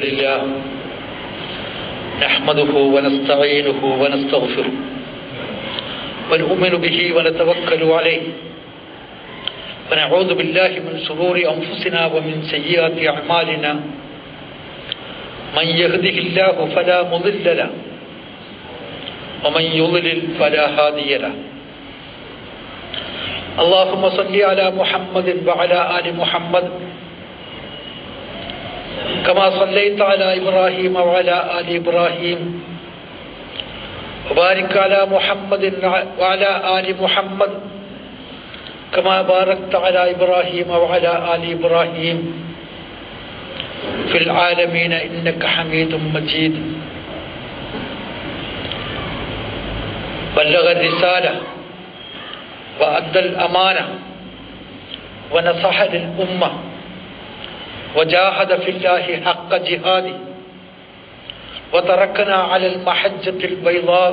لله نحمده ونستعينه ونستغفره ونؤمن به ونتوكل عليه ونعوذ بالله من شرور أنفسنا ومن سيئات أعمالنا من يهده الله فلا مضل له ومن يضلل فلا هادي له اللهم صل على محمد وعلى آل محمد كما صليت على إبراهيم وعلى آل إبراهيم وبارك على محمد وعلى آل محمد كما باركت على إبراهيم وعلى آل إبراهيم في العالمين إنك حميد مجيد بلغ الرسالة وأدى الأمانة ونصح للأمة وجاهد في الله حق جهاده وتركنا على المحجة البيضاء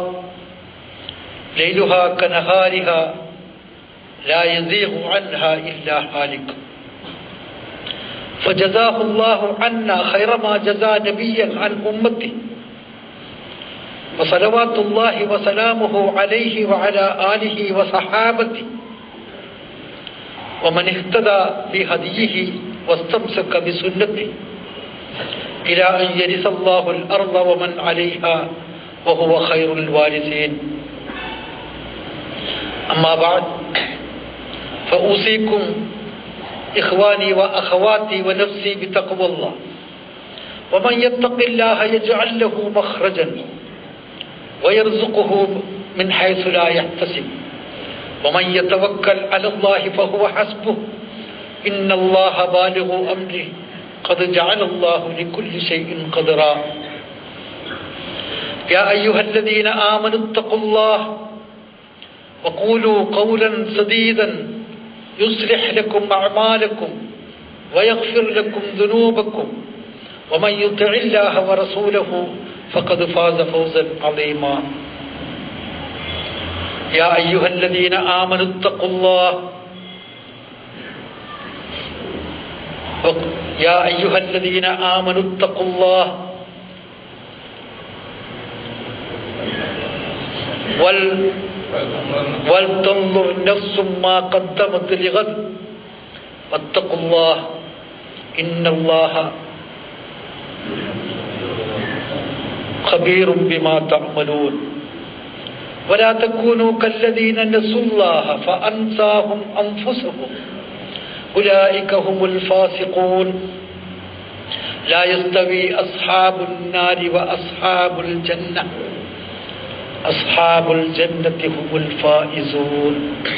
ليلها كنهارها لا يزيغ عنها إلا هالك فجزاه الله عنا خير ما جزى نبيا عن أمته وصلوات الله وسلامه عليه وعلى آله وصحابته ومن اهتدى بهديه واستمسك بسنته إلى أن يرث الله الأرض ومن عليها وهو خير الوارثين أما بعد فأوصيكم إخواني وأخواتي ونفسي بتقوى الله ومن يتق الله يجعل له مخرجا ويرزقه من حيث لا يحتسب ومن يتوكل على الله فهو حسبه إن الله بالغ أمره قد جعل الله لكل شيء قدرا يا أيها الذين آمنوا اتقوا الله وقولوا قولا سديدا يصلح لكم أعمالكم ويغفر لكم ذنوبكم ومن يطع الله ورسوله فقد فاز فوزا عظيما يا أيها الذين آمنوا اتقوا الله يا أيها الذين آمنوا اتقوا الله وال ولتنظر نفس ما قدمت لغد واتقوا الله إن الله خبير بما تعملون ولا تكونوا كالذين نسوا الله فأنساهم أنفسهم أولئك هم الفاسقون لا يستوي أصحاب النار وأصحاب الجنة أصحاب الجنة هم الفائزون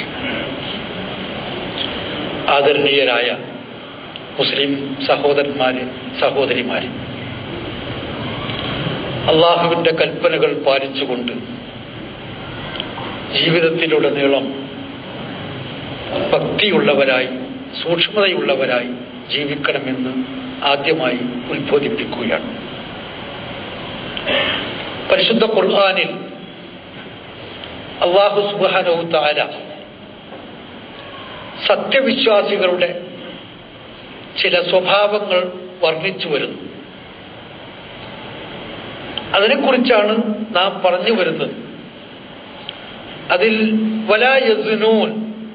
ആദരണീയരായ മുസ്ലിം സഹോദരന്മാരെ സഹോദരിമാരെ അള്ളാഹുവിൻ്റെ കൽപ്പനകൾ പാലിച്ചുകൊണ്ട് ജീവിതത്തിലുടനീളം ഭക്തിയുള്ളവരായി സൂക്ഷ്മതയുള്ളവരായി ജീവിക്കണമെന്ന് ആദ്യമായി ഉത്ബോധിപ്പിക്കുകയാണ് പരിശുദ്ധ ഖുർആാനിൽ അള്ളാഹു സുബാനോ താര സത്യവിശ്വാസികളുടെ ചില സ്വഭാവങ്ങൾ വർണ്ണിച്ചു വരുന്നു അതിനെക്കുറിച്ചാണ് നാം പറഞ്ഞു വരുന്നത് അതിൽ വലായസുനൂൻ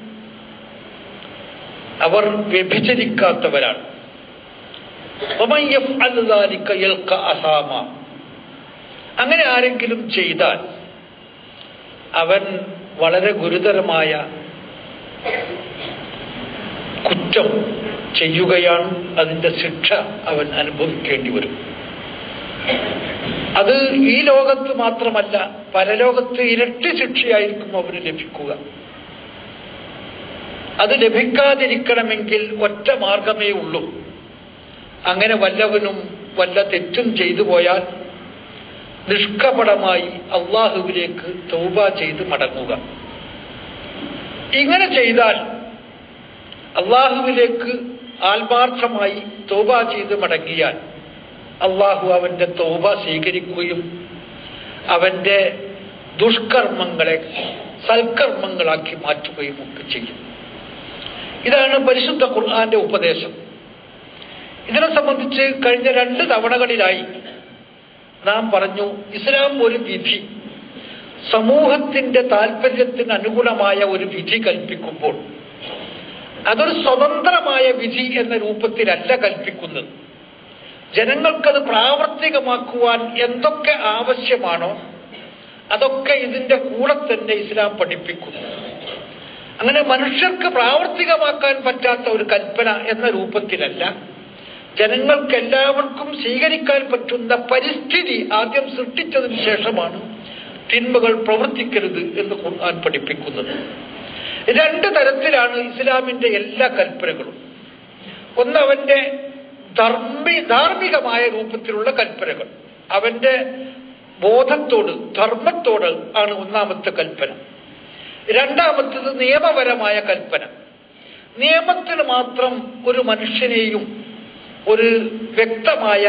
അവർ വ്യഭിചരിക്കാത്തവരാണ് അങ്ങനെ ആരെങ്കിലും ചെയ്താൽ അവൻ വളരെ ഗുരുതരമായ കുറ്റം ചെയ്യുകയാണ് അതിൻ്റെ ശിക്ഷ അവൻ അനുഭവിക്കേണ്ടി വരും അത് ഈ ലോകത്ത് മാത്രമല്ല പരലോകത്ത് ഇരട്ടി ശിക്ഷയായിരിക്കും അവന് ലഭിക്കുക അത് ലഭിക്കാതിരിക്കണമെങ്കിൽ ഒറ്റ മാർഗമേ ഉള്ളൂ അങ്ങനെ വല്ലവനും വല്ല തെറ്റും ചെയ്തു പോയാൽ നിഷ്കപടമായി അള്ളാഹുവിലേക്ക് തൗബ ചെയ്ത് മടങ്ങുക ഇങ്ങനെ ചെയ്താൽ അള്ളാഹുവിലേക്ക് ആത്മാർത്ഥമായി തൗബ ചെയ്ത് മടങ്ങിയാൽ അള്ളാഹു അവന്റെ തൗബ സ്വീകരിക്കുകയും അവന്റെ ദുഷ്കർമ്മങ്ങളെ സൽക്കർമ്മങ്ങളാക്കി മാറ്റുകയും ഒക്കെ ചെയ്യും ഇതാണ് പരിശുദ്ധ ഖുർആന്റെ ഉപദേശം ഇതിനെ സംബന്ധിച്ച് കഴിഞ്ഞ രണ്ട് തവണകളിലായി നാം പറഞ്ഞു ഇസ്ലാം ഒരു വിധി സമൂഹത്തിന്റെ താല്പര്യത്തിന് അനുഗുണമായ ഒരു വിധി കൽപ്പിക്കുമ്പോൾ അതൊരു സ്വതന്ത്രമായ വിധി എന്ന രൂപത്തിലല്ല കൽപ്പിക്കുന്നത് ജനങ്ങൾക്കത് പ്രാവർത്തികമാക്കുവാൻ എന്തൊക്കെ ആവശ്യമാണോ അതൊക്കെ ഇതിന്റെ കൂടെ തന്നെ ഇസ്ലാം പഠിപ്പിക്കുന്നു അങ്ങനെ മനുഷ്യർക്ക് പ്രാവർത്തികമാക്കാൻ പറ്റാത്ത ഒരു കൽപ്പന എന്ന രൂപത്തിലല്ല ജനങ്ങൾക്ക് എല്ലാവർക്കും സ്വീകരിക്കാൻ പറ്റുന്ന പരിസ്ഥിതി ആദ്യം സൃഷ്ടിച്ചതിന് ശേഷമാണ് തിന്മകൾ പ്രവർത്തിക്കരുത് എന്ന് ഖുർആൻ പഠിപ്പിക്കുന്നത് രണ്ട് തരത്തിലാണ് ഇസ്ലാമിന്റെ എല്ലാ കൽപ്പനകളും ഒന്ന് അവന്റെ ധർമ്മി ധാർമ്മികമായ രൂപത്തിലുള്ള കൽപ്പനകൾ അവന്റെ ബോധത്തോട് ധർമ്മത്തോട് ആണ് ഒന്നാമത്തെ കൽപ്പന രണ്ടാമത്തത് നിയമപരമായ കൽപ്പന നിയമത്തിന് മാത്രം ഒരു മനുഷ്യനെയും ഒരു വ്യക്തമായ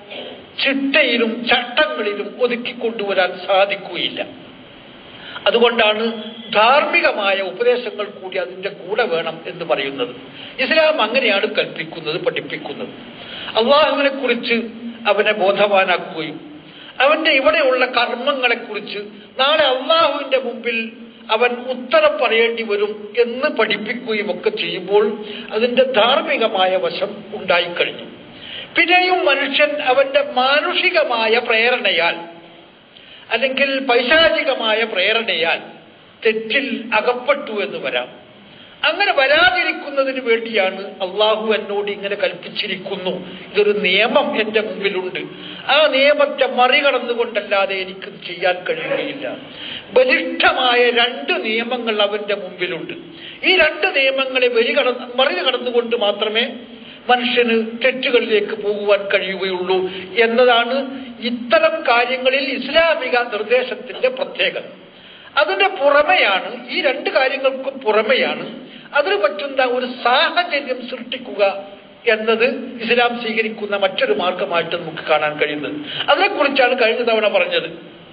ചിട്ടയിലും ചട്ടങ്ങളിലും ഒതുക്കിക്കൊണ്ടുവരാൻ സാധിക്കുകയില്ല അതുകൊണ്ടാണ് ധാർമ്മികമായ ഉപദേശങ്ങൾ കൂടി അതിന്റെ കൂടെ വേണം എന്ന് പറയുന്നത് ഇസ്ലാം അങ്ങനെയാണ് കൽപ്പിക്കുന്നത് പഠിപ്പിക്കുന്നത് അള്ളാഹുവിനെ കുറിച്ച് അവനെ ബോധവാനാക്കുകയും അവന്റെ ഇവിടെയുള്ള കർമ്മങ്ങളെക്കുറിച്ച് നാളെ അള്ളാഹുവിന്റെ മുമ്പിൽ അവൻ ഉത്തരം പറയേണ്ടി വരും എന്ന് പഠിപ്പിക്കുകയും ഒക്കെ ചെയ്യുമ്പോൾ അതിന്റെ ധാർമ്മികമായ വശം ഉണ്ടായിക്കഴിഞ്ഞു പിന്നെയും മനുഷ്യൻ അവന്റെ മാനുഷികമായ പ്രേരണയാൽ അല്ലെങ്കിൽ പൈശാചികമായ പ്രേരണയാൽ തെറ്റിൽ അകപ്പെട്ടു എന്ന് വരാം അങ്ങനെ വരാതിരിക്കുന്നതിന് വേണ്ടിയാണ് അള്ളാഹു എന്നോട് ഇങ്ങനെ കൽപ്പിച്ചിരിക്കുന്നു ഇതൊരു നിയമം എന്റെ മുമ്പിലുണ്ട് ആ നിയമത്തെ മറികടന്നുകൊണ്ടല്ലാതെ എനിക്ക് ചെയ്യാൻ കഴിയുകയില്ല ബലിഷ്ഠമായ രണ്ട് നിയമങ്ങൾ അവന്റെ മുമ്പിലുണ്ട് ഈ രണ്ട് നിയമങ്ങളെ ബലികടന്ന് മറികടന്നുകൊണ്ട് മാത്രമേ മനുഷ്യന് തെറ്റുകളിലേക്ക് പോകുവാൻ കഴിയുകയുള്ളൂ എന്നതാണ് ഇത്തരം കാര്യങ്ങളിൽ ഇസ്ലാമിക നിർദ്ദേശത്തിന്റെ പ്രത്യേകത അതിന്റെ പുറമെയാണ് ഈ രണ്ട് കാര്യങ്ങൾക്കും പുറമെയാണ് അതിന് പറ്റുന്ന ഒരു സാഹചര്യം സൃഷ്ടിക്കുക എന്നത് ഇസ്ലാം സ്വീകരിക്കുന്ന മറ്റൊരു മാർഗമായിട്ട് നമുക്ക് കാണാൻ കഴിയുന്നത് അതിനെക്കുറിച്ചാണ് കഴിഞ്ഞ തവണ പറഞ്ഞത്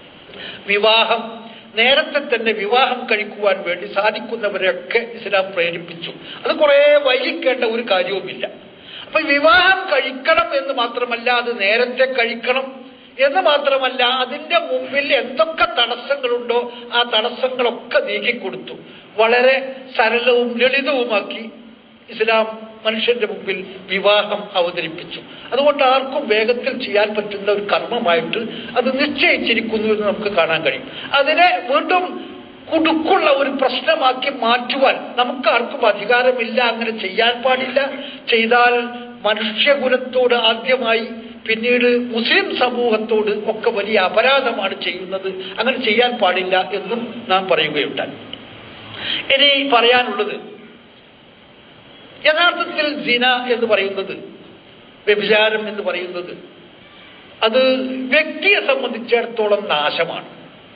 വിവാഹം നേരത്തെ തന്നെ വിവാഹം കഴിക്കുവാൻ വേണ്ടി സാധിക്കുന്നവരെയൊക്കെ ഇസ്ലാം പ്രേരിപ്പിച്ചു അത് കുറെ വൈകിക്കേണ്ട ഒരു കാര്യവുമില്ല അപ്പൊ വിവാഹം കഴിക്കണം എന്ന് മാത്രമല്ല അത് നേരത്തെ കഴിക്കണം എന്ന് മാത്രമല്ല അതിന്റെ മുമ്പിൽ എന്തൊക്കെ തടസ്സങ്ങളുണ്ടോ ആ തടസ്സങ്ങളൊക്കെ നീക്കിക്കൊടുത്തു വളരെ സരളവും ലളിതവുമാക്കി ഇസ്ലാം മനുഷ്യന്റെ മുമ്പിൽ വിവാഹം അവതരിപ്പിച്ചു അതുകൊണ്ട് ആർക്കും വേഗത്തിൽ ചെയ്യാൻ പറ്റുന്ന ഒരു കർമ്മമായിട്ട് അത് നിശ്ചയിച്ചിരിക്കുന്നു എന്ന് നമുക്ക് കാണാൻ കഴിയും അതിനെ വീണ്ടും കുടുക്കുള്ള ഒരു പ്രശ്നമാക്കി മാറ്റുവാൻ നമുക്ക് ആർക്കും അധികാരമില്ല അങ്ങനെ ചെയ്യാൻ പാടില്ല ചെയ്താൽ മനുഷ്യകുലത്തോട് ആദ്യമായി പിന്നീട് മുസ്ലിം സമൂഹത്തോട് ഒക്കെ വലിയ അപരാധമാണ് ചെയ്യുന്നത് അങ്ങനെ ചെയ്യാൻ പാടില്ല എന്നും നാം പറയുകയുണ്ടായി ഇനി പറയാനുള്ളത് യഥാർത്ഥത്തിൽ സിന എന്ന് പറയുന്നത് വ്യഭിചാരം എന്ന് പറയുന്നത് അത് വ്യക്തിയെ സംബന്ധിച്ചിടത്തോളം നാശമാണ്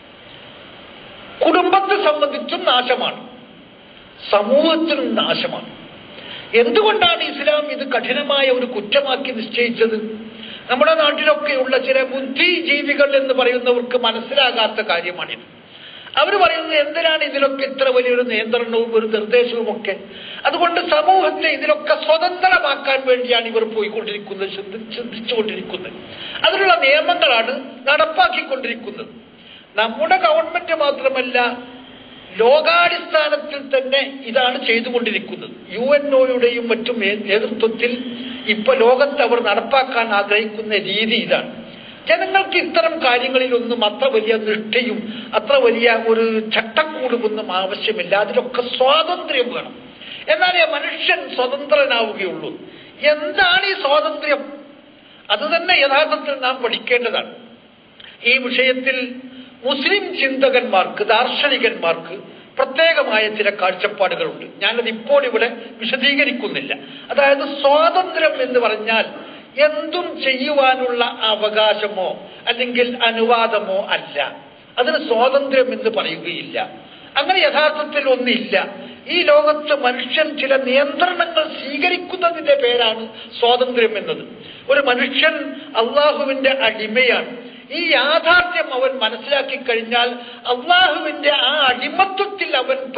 കുടുംബത്തെ സംബന്ധിച്ചും നാശമാണ് സമൂഹത്തിനും നാശമാണ് എന്തുകൊണ്ടാണ് ഇസ്ലാം ഇത് കഠിനമായ ഒരു കുറ്റമാക്കി നിശ്ചയിച്ചത് നമ്മുടെ നാട്ടിലൊക്കെയുള്ള ചില ബുദ്ധിജീവികൾ എന്ന് പറയുന്നവർക്ക് മനസ്സിലാകാത്ത കാര്യമാണിത് അവർ പറയുന്നത് എന്തിനാണ് ഇതിലൊക്കെ ഇത്ര വലിയൊരു നിയന്ത്രണവും ഒരു നിർദ്ദേശവും ഒക്കെ അതുകൊണ്ട് സമൂഹത്തെ ഇതിലൊക്കെ സ്വതന്ത്രമാക്കാൻ വേണ്ടിയാണ് ഇവർ പോയിക്കൊണ്ടിരിക്കുന്നത് ചിന്തിച്ചുകൊണ്ടിരിക്കുന്നത് അതിനുള്ള നിയമങ്ങളാണ് നടപ്പാക്കിക്കൊണ്ടിരിക്കുന്നത് നമ്മുടെ ഗവൺമെന്റ് മാത്രമല്ല ലോകാടിസ്ഥാനത്തിൽ തന്നെ ഇതാണ് ചെയ്തുകൊണ്ടിരിക്കുന്നത് യു എൻ ഒയുടെയും മറ്റും നേതൃത്വത്തിൽ ഇപ്പൊ ലോകത്ത് അവർ നടപ്പാക്കാൻ ആഗ്രഹിക്കുന്ന രീതി ഇതാണ് ജനങ്ങൾക്ക് ഇത്തരം കാര്യങ്ങളിലൊന്നും അത്ര വലിയ നിഷ്ഠയും അത്ര വലിയ ഒരു ചട്ടക്കൂടുമൊന്നും ആവശ്യമില്ല അതിലൊക്കെ സ്വാതന്ത്ര്യം വേണം എന്നാലേ മനുഷ്യൻ സ്വതന്ത്രനാവുകയുള്ളൂ എന്താണ് ഈ സ്വാതന്ത്ര്യം അത് തന്നെ യഥാർത്ഥത്തിൽ നാം പഠിക്കേണ്ടതാണ് ഈ വിഷയത്തിൽ മുസ്ലിം ചിന്തകന്മാർക്ക് ദാർശനികന്മാർക്ക് പ്രത്യേകമായ ചില കാഴ്ചപ്പാടുകളുണ്ട് ഞാനത് ഇപ്പോൾ ഇവിടെ വിശദീകരിക്കുന്നില്ല അതായത് സ്വാതന്ത്ര്യം എന്ന് പറഞ്ഞാൽ എന്തും ചെയ്യുവാനുള്ള അവകാശമോ അല്ലെങ്കിൽ അനുവാദമോ അല്ല അതിന് സ്വാതന്ത്ര്യം എന്ന് പറയുകയില്ല അങ്ങനെ യഥാർത്ഥത്തിൽ ഒന്നില്ല ഈ ലോകത്ത് മനുഷ്യൻ ചില നിയന്ത്രണങ്ങൾ സ്വീകരിക്കുന്നതിന്റെ പേരാണ് സ്വാതന്ത്ര്യം എന്നത് ഒരു മനുഷ്യൻ അള്ളാഹുവിന്റെ അടിമയാണ് ഈ യാഥാർത്ഥ്യം അവൻ മനസ്സിലാക്കി കഴിഞ്ഞാൽ അള്ളാഹുവിന്റെ ആ അടിമത്വത്തിൽ അവൻ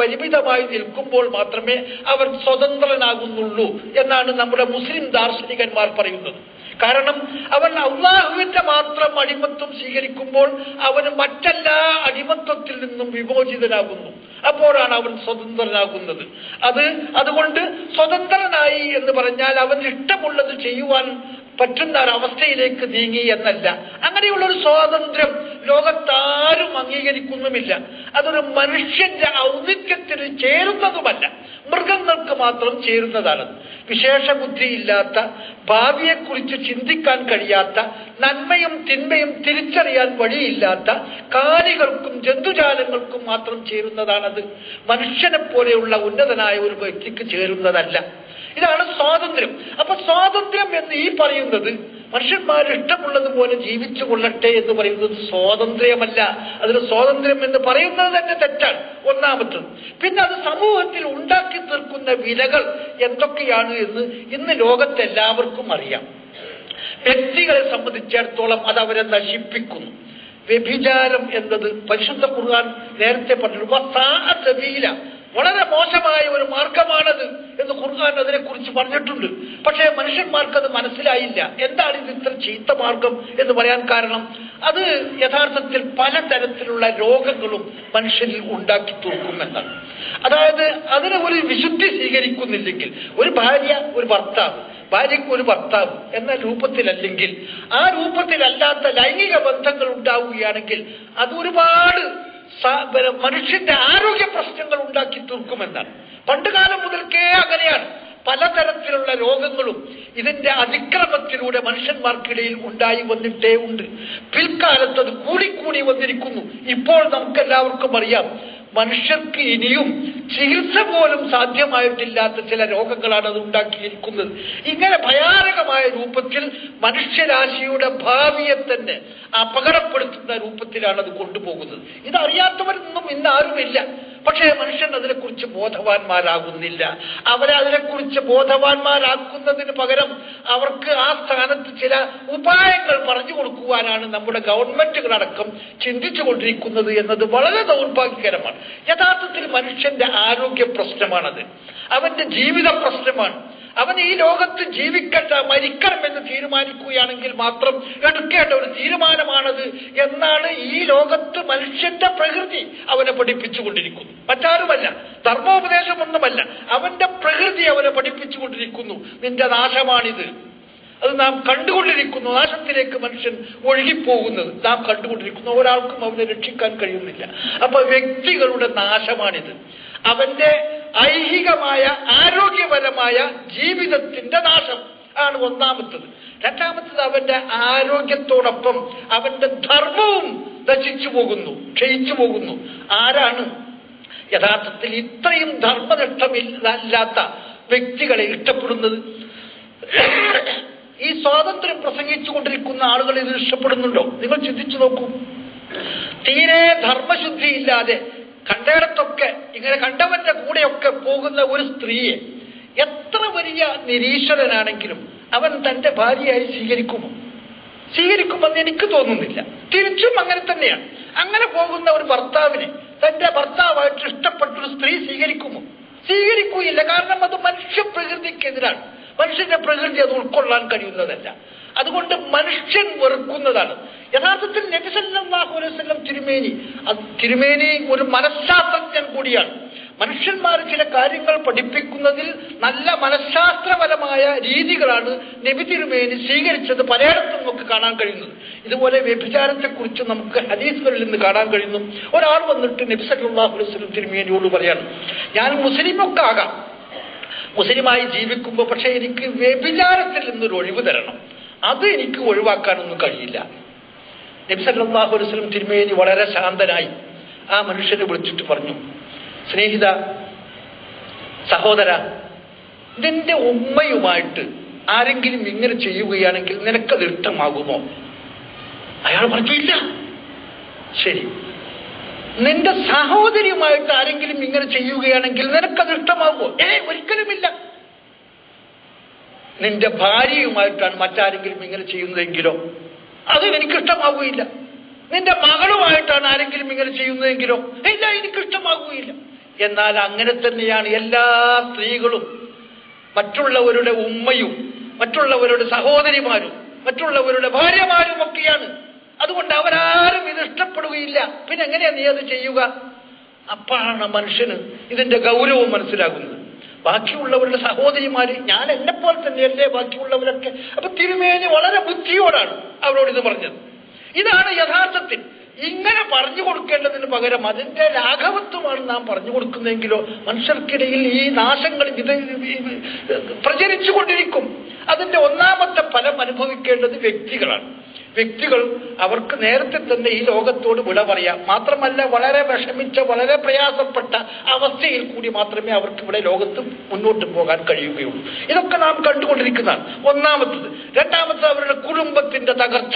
പരിമിതമായി നിൽക്കുമ്പോൾ മാത്രമേ അവൻ സ്വതന്ത്രനാകുന്നുള്ളൂ എന്നാണ് നമ്മുടെ മുസ്ലിം ദാർശനികന്മാർ പറയുന്നത് കാരണം അവൻ അള്ളാഹുവിന്റെ മാത്രം അടിമത്വം സ്വീകരിക്കുമ്പോൾ അവന് മറ്റെല്ലാ അടിമത്വത്തിൽ നിന്നും വിമോചിതനാകുന്നു അപ്പോഴാണ് അവൻ സ്വതന്ത്രനാകുന്നത് അത് അതുകൊണ്ട് സ്വതന്ത്രനായി എന്ന് പറഞ്ഞാൽ അവൻ ഇഷ്ടമുള്ളത് ചെയ്യുവാൻ പറ്റുന്ന ഒരവസ്ഥയിലേക്ക് നീങ്ങി എന്നല്ല അങ്ങനെയുള്ള ഒരു സ്വാതന്ത്ര്യം ലോകത്താരും അംഗീകരിക്കുന്നുമില്ല അതൊരു മനുഷ്യന്റെ ഔന്നിത്യത്തിന് ചേരുന്നതുമല്ല മൃഗങ്ങൾക്ക് മാത്രം ചേരുന്നതാണ് വിശേഷ ബുദ്ധിയില്ലാത്ത ഭാവിയെക്കുറിച്ച് ചിന്തിക്കാൻ കഴിയാത്ത നന്മയും തിന്മയും തിരിച്ചറിയാൻ വഴിയില്ലാത്ത കാലികൾക്കും ജന്തുജാലങ്ങൾക്കും മാത്രം ചേരുന്നതാണത് മനുഷ്യനെ പോലെയുള്ള ഉന്നതനായ ഒരു വ്യക്തിക്ക് ചേരുന്നതല്ല ഇതാണ് സ്വാതന്ത്ര്യം അപ്പൊ സ്വാതന്ത്ര്യം എന്ന് ഈ പറയുന്നത് മനുഷ്യന്മാർ ഇഷ്ടമുള്ളതുപോലെ ജീവിച്ചു കൊള്ളട്ടെ എന്ന് പറയുന്നത് സ്വാതന്ത്ര്യമല്ല അതിന് സ്വാതന്ത്ര്യം എന്ന് പറയുന്നത് തന്നെ തെറ്റാണ് ഒന്നാമത്തത് പിന്നെ അത് സമൂഹത്തിൽ ഉണ്ടാക്കി തീർക്കുന്ന വിലകൾ എന്തൊക്കെയാണ് എന്ന് ഇന്ന് ലോകത്തെല്ലാവർക്കും അറിയാം വ്യക്തികളെ സംബന്ധിച്ചിടത്തോളം അത് അവരെ നശിപ്പിക്കുന്നു വ്യഭിചാരം എന്നത് പരിശുദ്ധ ഖുർആൻ നേരത്തെ പറഞ്ഞു വളരെ മോശമായ ഒരു മാർഗമാണത് എന്ന് ഖുർആൻ അതിനെ കുറിച്ച് പറഞ്ഞിട്ടുണ്ട് പക്ഷേ മനുഷ്യന്മാർക്ക് അത് മനസ്സിലായില്ല എന്താണ് ഇത് ഇത്ര ചീത്ത മാർഗം എന്ന് പറയാൻ കാരണം അത് യഥാർത്ഥത്തിൽ പലതരത്തിലുള്ള രോഗങ്ങളും മനുഷ്യരിൽ ഉണ്ടാക്കി തീർക്കുമെന്നാണ് അതായത് അതിന് ഒരു വിശുദ്ധി സ്വീകരിക്കുന്നില്ലെങ്കിൽ ഒരു ഭാര്യ ഒരു ഭർത്താവ് ഭാര്യയ്ക്ക് ഒരു ഭർത്താവ് എന്ന രൂപത്തിലല്ലെങ്കിൽ ആ രൂപത്തിലല്ലാത്ത ലൈംഗിക ബന്ധങ്ങൾ ഉണ്ടാവുകയാണെങ്കിൽ അത് ഒരുപാട് സ- പിന്നെ മനുഷ്യന്റെ ആരോഗ്യ പ്രശ്നങ്ങൾ ഉണ്ടാക്കി തീർക്കുമെന്നാണ് പണ്ട് കാലം മുതൽക്കേ അങ്ങനെയാണ് പലതരത്തിലുള്ള രോഗങ്ങളും ഇതിന്റെ അതിക്രമത്തിലൂടെ മനുഷ്യന്മാർക്കിടയിൽ ഉണ്ടായി വന്നിട്ടേ ഉണ്ട് പിൽക്കാലത്ത് അത് കൂടിക്കൂടി വന്നിരിക്കുന്നു ഇപ്പോൾ നമുക്കെല്ലാവർക്കും അറിയാം മനുഷ്യർക്ക് ഇനിയും ചികിത്സ പോലും സാധ്യമായിട്ടില്ലാത്ത ചില രോഗങ്ങളാണ് അത് ഉണ്ടാക്കിയിരിക്കുന്നത് ഇങ്ങനെ ഭയാനകമായ രൂപത്തിൽ മനുഷ്യരാശിയുടെ ഭാവിയെ തന്നെ അപകടപ്പെടുത്തുന്ന രൂപത്തിലാണ് അത് കൊണ്ടുപോകുന്നത് ഇതറിയാത്തവരൊന്നും ഇന്ന് ആരുമില്ല പക്ഷേ മനുഷ്യൻ അതിനെക്കുറിച്ച് ബോധവാന്മാരാകുന്നില്ല അവരെ അതിനെക്കുറിച്ച് ബോധവാന്മാരാക്കുന്നതിന് പകരം അവർക്ക് ആ സ്ഥാനത്ത് ചില ഉപായങ്ങൾ പറഞ്ഞു കൊടുക്കുവാനാണ് നമ്മുടെ ഗവൺമെന്റുകളടക്കം ചിന്തിച്ചു കൊണ്ടിരിക്കുന്നത് എന്നത് വളരെ ദൗർഭാഗ്യകരമാണ് യഥാർത്ഥത്തിൽ മനുഷ്യന്റെ ആരോഗ്യ പ്രശ്നമാണത് അവന്റെ ജീവിത പ്രശ്നമാണ് അവൻ ഈ ലോകത്ത് ജീവിക്കട്ടെ മരിക്കണം എന്ന് തീരുമാനിക്കുകയാണെങ്കിൽ മാത്രം എടുക്കേണ്ട ഒരു തീരുമാനമാണത് എന്നാണ് ഈ ലോകത്ത് മനുഷ്യന്റെ പ്രകൃതി അവനെ പഠിപ്പിച്ചുകൊണ്ടിരിക്കുന്നു മറ്റാരുമല്ല ധർമ്മോപദേശമൊന്നുമല്ല അവന്റെ പ്രകൃതി അവനെ പഠിപ്പിച്ചുകൊണ്ടിരിക്കുന്നു നിന്റെ നാശമാണിത് അത് നാം കണ്ടുകൊണ്ടിരിക്കുന്നു നാശത്തിലേക്ക് മനുഷ്യൻ ഒഴുകിപ്പോകുന്നത് നാം കണ്ടുകൊണ്ടിരിക്കുന്നു ഒരാൾക്കും അവനെ രക്ഷിക്കാൻ കഴിയുന്നില്ല അപ്പൊ വ്യക്തികളുടെ നാശമാണിത് അവന്റെ ഐഹികമായ ആരോഗ്യപരമായ ജീവിതത്തിന്റെ നാശം ആണ് ഒന്നാമത്തത് രണ്ടാമത്തത് അവന്റെ ആരോഗ്യത്തോടൊപ്പം അവന്റെ ധർമ്മവും നശിച്ചു പോകുന്നു ക്ഷയിച്ചു പോകുന്നു ആരാണ് യഥാർത്ഥത്തിൽ ഇത്രയും ധർമ്മനിഷ്ഠമില്ലാത്ത വ്യക്തികളെ ഇഷ്ടപ്പെടുന്നത് ഈ സ്വാതന്ത്ര്യം പ്രസംഗിച്ചുകൊണ്ടിരിക്കുന്ന ആളുകൾ ഇത് ഇഷ്ടപ്പെടുന്നുണ്ടോ നിങ്ങൾ ചിന്തിച്ചു നോക്കൂ തീരെ ധർമ്മശുദ്ധിയില്ലാതെ കണ്ടയിടത്തൊക്കെ ഇങ്ങനെ കണ്ടവന്റെ കൂടെയൊക്കെ പോകുന്ന ഒരു സ്ത്രീയെ എത്ര വലിയ നിരീശ്വരനാണെങ്കിലും അവൻ തന്റെ ഭാര്യയായി സ്വീകരിക്കുമോ സ്വീകരിക്കുമെന്ന് എനിക്ക് തോന്നുന്നില്ല തിരിച്ചും അങ്ങനെ തന്നെയാണ് അങ്ങനെ പോകുന്ന ഒരു ഭർത്താവിനെ തന്റെ ഭർത്താവായിട്ട് ഇഷ്ടപ്പെട്ട ഒരു സ്ത്രീ സ്വീകരിക്കുമോ സ്വീകരിക്കുകയില്ല കാരണം അത് മനുഷ്യ പ്രകൃതിക്കെതിരാണ് മനുഷ്യന്റെ പ്രകൃതി അത് ഉൾക്കൊള്ളാൻ കഴിയുന്നതല്ല അതുകൊണ്ട് മനുഷ്യൻ വെറുക്കുന്നതാണ് യഥാർത്ഥത്തിൽ നബിസല്ലാഹു അലൈഹി വസല്ലം തിരുമേനി അത് തിരുമേനി ഒരു മനഃശാസ്ത്രജ്ഞൻ കൂടിയാണ് മനുഷ്യന്മാർ ചില കാര്യങ്ങൾ പഠിപ്പിക്കുന്നതിൽ നല്ല മനഃശാസ്ത്രപരമായ രീതികളാണ് നബി തിരുമേനി സ്വീകരിച്ചത് പലയിടത്തും നമുക്ക് കാണാൻ കഴിയുന്നത് ഇതുപോലെ വ്യഭിചാരത്തെക്കുറിച്ച് നമുക്ക് ഹദീസുകളിൽ നിന്ന് കാണാൻ കഴിയുന്നു ഒരാൾ വന്നിട്ട് നബി സല്ലല്ലാഹു അലൈഹി വസല്ലം തിരുമേനിയോട് പറയാണ് ഞാൻ മുസ്ലിമൊക്കെ ആകാം മുസ്ലിമായി ജീവിക്കുമ്പോൾ പക്ഷെ എനിക്ക് വ്യഭിചാരത്തിൽ നിന്നൊരു ഒഴിവ് തരണം അത് എനിക്ക് ഒഴിവാക്കാനൊന്നും കഴിയില്ല നബി സല്ലല്ലാഹു അലൈഹി വസല്ലം തിരുമേനി വളരെ ശാന്തനായി ആ മനുഷ്യനെ വിളിച്ചിട്ട് പറഞ്ഞു സ്നേഹിത സഹോദര നിന്റെ ഉമ്മയുമായിട്ട് ആരെങ്കിലും ഇങ്ങനെ ചെയ്യുകയാണെങ്കിൽ നിനക്കത് ഇഷ്ടമാകുമോ അയാൾ പറഞ്ഞു ഇല്ല ശരി നിന്റെ സഹോദരിയുമായിട്ട് ആരെങ്കിലും ഇങ്ങനെ ചെയ്യുകയാണെങ്കിൽ നിനക്കത് ഇഷ്ടമാകുമോ ഏ ഒരിക്കലുമില്ല നിന്റെ ഭാര്യയുമായിട്ടാണ് മറ്റാരെങ്കിലും ഇങ്ങനെ ചെയ്യുന്നതെങ്കിലോ അത് എനിക്ക് ഇഷ്ടമാകുകയില്ല നിന്റെ മകളുമായിട്ടാണ് ആരെങ്കിലും ഇങ്ങനെ ചെയ്യുന്നതെങ്കിലോ ഇല്ല എനിക്ക് ഇഷ്ടമാകുകയില്ല എന്നാൽ അങ്ങനെ തന്നെയാണ് എല്ലാ സ്ത്രീകളും മറ്റുള്ളവരുടെ ഉമ്മയും മറ്റുള്ളവരുടെ സഹോദരിമാരും മറ്റുള്ളവരുടെ ഭാര്യമാരും ഒക്കെയാണ് അതുകൊണ്ട് അവരാരും ഇത് ഇഷ്ടപ്പെടുകയില്ല പിന്നെ എങ്ങനെയാ നീ അത് ചെയ്യുക അപ്പോഴാണ് മനുഷ്യന് ഇതിന്റെ ഗൗരവം മനസ്സിലാകുന്നത് ബാക്കിയുള്ളവരുടെ സഹോദരിമാര് ഞാൻ എന്നെപ്പോലെ തന്നെയല്ലേ ബാക്കിയുള്ളവരൊക്കെ അപ്പൊ തിരുമേനി വളരെ ബുദ്ധിയോടാണ് അവരോട് ഇത് പറഞ്ഞത് ഇതാണ് യഥാർത്ഥത്തിൽ ഇങ്ങനെ പറഞ്ഞു കൊടുക്കേണ്ടതിന് പകരം അതിന്റെ ലാഘവത്വമാണ് നാം പറഞ്ഞു കൊടുക്കുന്നതെങ്കിലോ മനുഷ്യർക്കിടയിൽ ഈ നാശങ്ങൾ ഇത് പ്രചരിച്ചു കൊണ്ടിരിക്കും അതിന്റെ ഒന്നാമത്തെ ഫലം അനുഭവിക്കേണ്ടത് വ്യക്തികളാണ് വ്യക്തികൾ അവർക്ക് നേരത്തെ തന്നെ ഈ ലോകത്തോട് വിട പറയാം മാത്രമല്ല വളരെ വിഷമിച്ച വളരെ പ്രയാസപ്പെട്ട അവസ്ഥയിൽ കൂടി മാത്രമേ അവർക്ക് ഇവിടെ ലോകത്ത് മുന്നോട്ട് പോകാൻ കഴിയുകയുള്ളൂ ഇതൊക്കെ നാം കണ്ടുകൊണ്ടിരിക്കുന്നതാണ് ഒന്നാമത്തത് രണ്ടാമത്തത് അവരുടെ കുടുംബത്തിന്റെ തകർച്ച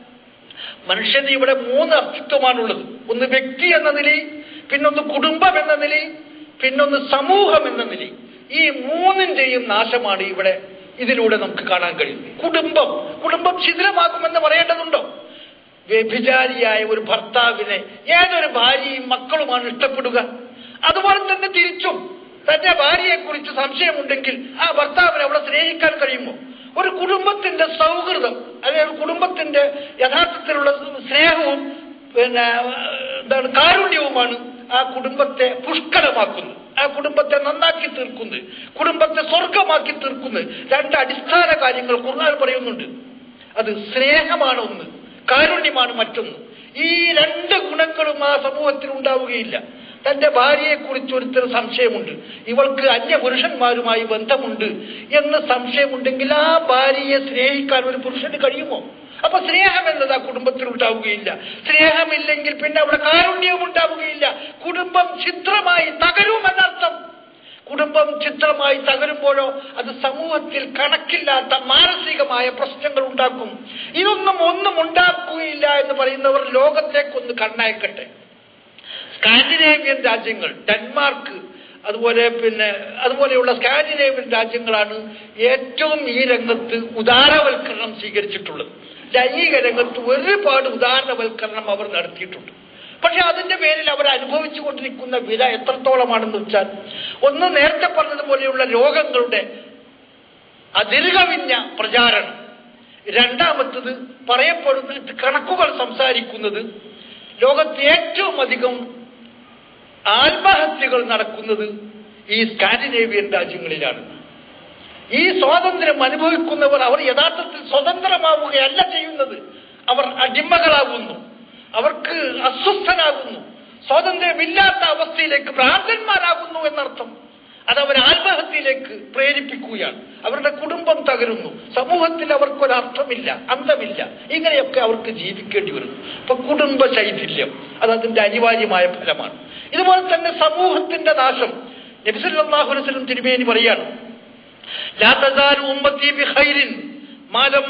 മനുഷ്യന് ഇവിടെ മൂന്ന് അസ്തിത്വമാണുള്ളത് ഒന്ന് വ്യക്തി എന്ന നിലയിൽ പിന്നൊന്ന് കുടുംബം എന്ന നിലയിൽ പിന്നൊന്ന് സമൂഹം എന്ന നിലയിൽ ഈ മൂന്നിന്റെയും നാശമാണ് ഇവിടെ ഇതിലൂടെ നമുക്ക് കാണാൻ കഴിയും കുടുംബം കുടുംബം ശിഥിലമാക്കുമെന്ന് പറയേണ്ടതുണ്ടോ വ്യഭിചാരിയായ ഒരു ഭർത്താവിനെ ഏതൊരു ഭാര്യയും മക്കളുമാണ് ഇഷ്ടപ്പെടുക അതുപോലെ തന്നെ തിരിച്ചും തന്റെ ഭാര്യയെ കുറിച്ച് സംശയമുണ്ടെങ്കിൽ ആ ഭർത്താവിനെ അവിടെ സ്നേഹിക്കാൻ കഴിയുമോ ഒരു കുടുംബത്തിന്റെ സൗഹൃദം അല്ലെങ്കിൽ ഒരു കുടുംബത്തിന്റെ യഥാർത്ഥത്തിലുള്ള സ്നേഹവും പിന്നെ എന്താണ് കാരുണ്യവുമാണ് ആ കുടുംബത്തെ പുഷ്കലമാക്കുന്നത് ആ കുടുംബത്തെ നന്നാക്കി തീർക്കുന്നത് കുടുംബത്തെ സ്വർഗമാക്കി തീർക്കുന്നത് രണ്ട് അടിസ്ഥാന കാര്യങ്ങൾ ഖുർആൻ പറയുന്നുണ്ട് അത് സ്നേഹമാണ് ഒന്ന് കാരുണ്യമാണ് മറ്റൊന്ന് ഈ രണ്ട് ഗുണങ്ങളും ആ സമൂഹത്തിൽ ഉണ്ടാവുകയില്ല തന്റെ ഭാര്യയെക്കുറിച്ച് ഒരുത്തർ സംശയമുണ്ട് ഇവൾക്ക് അന്യ പുരുഷന്മാരുമായി ബന്ധമുണ്ട് എന്ന് സംശയമുണ്ടെങ്കിൽ ആ ഭാര്യയെ സ്നേഹിക്കാൻ ഒരു പുരുഷന് കഴിയുമോ അപ്പൊ സ്നേഹം എന്നത് ആ കുടുംബത്തിൽ ഉണ്ടാവുകയില്ല സ്നേഹമില്ലെങ്കിൽ പിന്നെ അവിടെ കാരുണ്യവും ഉണ്ടാവുകയില്ല കുടുംബം ചിത്രമായി തകരുമെന്നർത്ഥം കുടുംബം ചിത്രമായി തകരുമ്പോഴോ അത് സമൂഹത്തിൽ കണക്കില്ലാത്ത മാനസികമായ പ്രശ്നങ്ങൾ ഉണ്ടാക്കും ഇതൊന്നും ഒന്നും ഉണ്ടാക്കുകയില്ല എന്ന് പറയുന്നവർ ലോകത്തേക്കൊന്ന് കണ്ണയക്കട്ടെ സ്കാൻഡിനേവിയൻ രാജ്യങ്ങൾ ഡെൻമാർക്ക് അതുപോലെ പിന്നെ അതുപോലെയുള്ള സ്കാൻഡിനേവിയൻ രാജ്യങ്ങളാണ് ഏറ്റവും ഈ രംഗത്ത് ഉദാരവൽക്കരണം സ്വീകരിച്ചിട്ടുള്ളത് ലൈംഗിക രംഗത്ത് ഒരുപാട് ഉദാരവൽക്കരണം അവർ നടത്തിയിട്ടുണ്ട് പക്ഷെ അതിന്റെ പേരിൽ അവർ അനുഭവിച്ചു കൊണ്ടിരിക്കുന്ന വില എത്രത്തോളമാണെന്ന് വെച്ചാൽ ഒന്ന് നേരത്തെ പറഞ്ഞതുപോലെയുള്ള രോഗങ്ങളുടെ അതിരുകവിഞ്ഞ പ്രചാരണം രണ്ടാമത്തത് പറയപ്പെടുന്ന കണക്കുകൾ സംസാരിക്കുന്നത് ലോകത്ത് ഏറ്റവും അധികം ആത്മഹത്യകൾ നടക്കുന്നത് ഈ സ്കാൻഡിനേവിയൻ രാജ്യങ്ങളിലാണ് ഈ സ്വാതന്ത്ര്യം അനുഭവിക്കുന്നവർ അവർ യഥാർത്ഥത്തിൽ സ്വതന്ത്രമാവുകയല്ല ചെയ്യുന്നത് അവർ അടിമകളാകുന്നു അവർക്ക് അസ്വസ്ഥരാകുന്നു സ്വാതന്ത്ര്യമില്ലാത്ത അവസ്ഥയിലേക്ക് ഭ്രാന്തന്മാരാകുന്നു എന്നർത്ഥം അത് അവർ ആത്മഹത്യയിലേക്ക് പ്രേരിപ്പിക്കുകയാണ് അവരുടെ കുടുംബം തകരുന്നു സമൂഹത്തിൽ അവർക്കൊരർത്ഥമില്ല അന്തമില്ല ഇങ്ങനെയൊക്കെ അവർക്ക് ജീവിക്കേണ്ടി വരുന്നു ഇപ്പൊ കുടുംബ ശൈഥില്യം അത് അതിന്റെ അനിവാര്യമായ ഫലമാണ് ഇതുപോലെ തന്നെ സമൂഹത്തിന്റെ നാശം നബിസല്ലാഹുലം തിരുമേനി പറയാണ് لا تزال أمتي بخير ما لم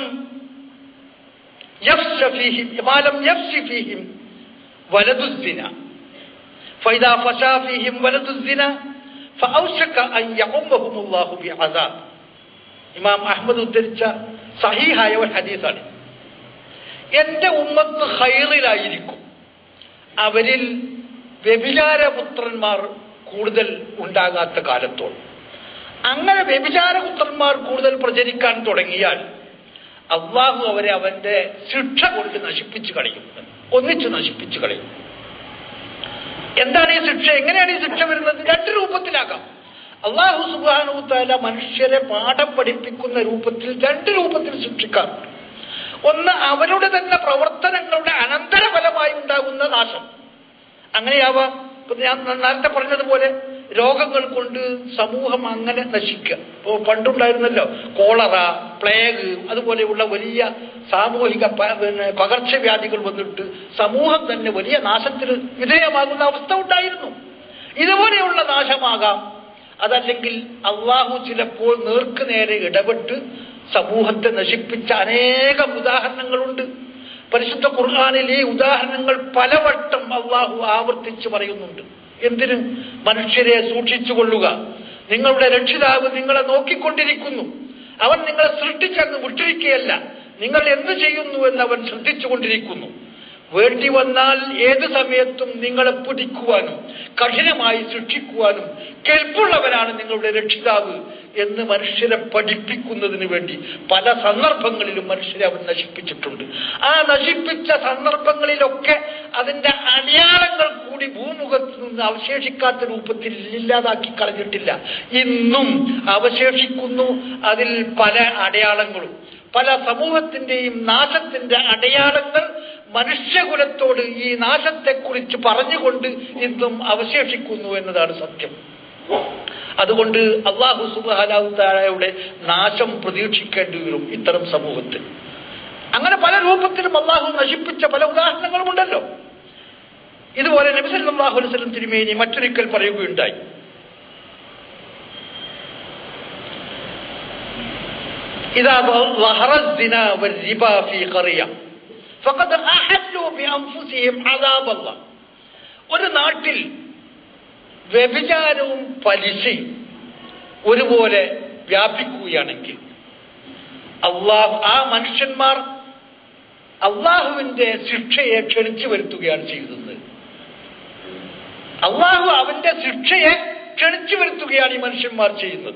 يفش فيهم ما لم يفش فيهم ولد الزنا فإذا فشى فيهم ولد الزنا فأوشك أن يعمهم الله بعذاب ഇമാം അഹമ്മദ് ഉദ്ധരിച്ച സഹീഹായ ഒരു ഹദീസാണ് എന്റെ ഉമ്മത്ത് ഹൈറിലായിരിക്കും അവരിൽ വ്യഭിചാരപുത്രന്മാർ കൂടുതൽ ഉണ്ടാകാത്ത കാലത്തോളം അങ്ങനെ വ്യഭിചാരപുത്രന്മാർ കൂടുതൽ പ്രചരിക്കാൻ തുടങ്ങിയാൽ അള്ളാഹു അവരെ അവന്റെ ശിക്ഷ കൊണ്ട് നശിപ്പിച്ചു കളയും ഒന്നിച്ചു നശിപ്പിച്ചു കളയും എന്താണ് ഈ ശിക്ഷ എങ്ങനെയാണ് ഈ ശിക്ഷ വരുന്നത് രണ്ട് രൂപത്തിലാകാം അള്ളാഹു സുബാനുത്താല മനുഷ്യരെ പാഠം പഠിപ്പിക്കുന്ന രൂപത്തിൽ രണ്ട് രൂപത്തിൽ ശിക്ഷിക്കാറുണ്ട് ഒന്ന് അവരുടെ തന്നെ പ്രവർത്തനങ്ങളുടെ അനന്തരഫലമായി ഉണ്ടാകുന്ന നാശം അങ്ങനെയാവാം ഇപ്പൊ ഞാൻ നേരത്തെ പറഞ്ഞതുപോലെ രോഗങ്ങൾ കൊണ്ട് സമൂഹം അങ്ങനെ നശിക്കുക ഇപ്പോൾ പണ്ടുണ്ടായിരുന്നല്ലോ കോളറ പ്ലേഗ് അതുപോലെയുള്ള വലിയ സാമൂഹിക പിന്നെ പകർച്ചവ്യാധികൾ വന്നിട്ട് സമൂഹം തന്നെ വലിയ നാശത്തിന് വിധേയമാകുന്ന അവസ്ഥ ഉണ്ടായിരുന്നു ഇതുപോലെയുള്ള നാശമാകാം അതല്ലെങ്കിൽ അള്ളാഹു ചിലപ്പോൾ നേർക്ക് നേരെ ഇടപെട്ട് സമൂഹത്തെ നശിപ്പിച്ച അനേകം ഉദാഹരണങ്ങളുണ്ട് പരിശുദ്ധ ഖുർആാനിൽ ഈ ഉദാഹരണങ്ങൾ പലവട്ടം അള്ളാഹു ആവർത്തിച്ച് പറയുന്നുണ്ട് എന്തിന് മനുഷ്യരെ സൂക്ഷിച്ചു കൊള്ളുക നിങ്ങളുടെ രക്ഷിതാവ് നിങ്ങളെ നോക്കിക്കൊണ്ടിരിക്കുന്നു അവൻ നിങ്ങളെ സൃഷ്ടിച്ചങ്ങ് വിട്ടിരിക്കുകയല്ല നിങ്ങൾ എന്ത് ചെയ്യുന്നു എന്ന് അവൻ ശ്രദ്ധിച്ചുകൊണ്ടിരിക്കുന്നു വേണ്ടി വന്നാൽ ഏത് സമയത്തും നിങ്ങളെ പിടിക്കുവാനും കഠിനമായി ശിക്ഷിക്കുവാനും കെൽപ്പുള്ളവനാണ് നിങ്ങളുടെ രക്ഷിതാവ് എന്ന് മനുഷ്യരെ പഠിപ്പിക്കുന്നതിന് വേണ്ടി പല സന്ദർഭങ്ങളിലും മനുഷ്യരെ അവൻ നശിപ്പിച്ചിട്ടുണ്ട് ആ നശിപ്പിച്ച സന്ദർഭങ്ങളിലൊക്കെ അതിന്റെ അടയാളങ്ങൾ കൂടി ഭൂമുഖത്ത് നിന്ന് അവശേഷിക്കാത്ത രൂപത്തിൽ ഇല്ലാതാക്കി കളഞ്ഞിട്ടില്ല ഇന്നും അവശേഷിക്കുന്നു അതിൽ പല അടയാളങ്ങളും പല സമൂഹത്തിന്റെയും നാശത്തിന്റെ അടയാളങ്ങൾ മനുഷ്യകുലത്തോട് ഈ നാശത്തെക്കുറിച്ച് പറഞ്ഞുകൊണ്ട് ഇന്നും അവശേഷിക്കുന്നു എന്നതാണ് സത്യം അതുകൊണ്ട് അള്ളാഹു സുബാലാവുത്താരയുടെ നാശം പ്രതീക്ഷിക്കേണ്ടി വരും ഇത്തരം സമൂഹത്തിൽ അങ്ങനെ പല രൂപത്തിലും അള്ളാഹു നശിപ്പിച്ച പല ഉദാഹരണങ്ങളുമുണ്ടല്ലോ ഇതുപോലെ നബിസല്ലാഹു അലൈവലം തിരുമേനി മറ്റൊരിക്കൽ പറയുകയുണ്ടായി إذا ظهر الزنا والربا في قرية فقد أحلوا بأنفسهم عذاب الله ഒരു നാട്ടിൽ വ്യഭിചാരവും പലിശയും ഒരുപോലെ വ്യാപിക്കുകയാണെങ്കിൽ അള്ളാഹു ആ മനുഷ്യന്മാർ അള്ളാഹുവിന്റെ ശിക്ഷയെ ക്ഷണിച്ചു വരുത്തുകയാണ് ചെയ്യുന്നത് അള്ളാഹു അവന്റെ ശിക്ഷയെ ക്ഷണിച്ചു വരുത്തുകയാണ് ഈ മനുഷ്യന്മാർ ചെയ്യുന്നത്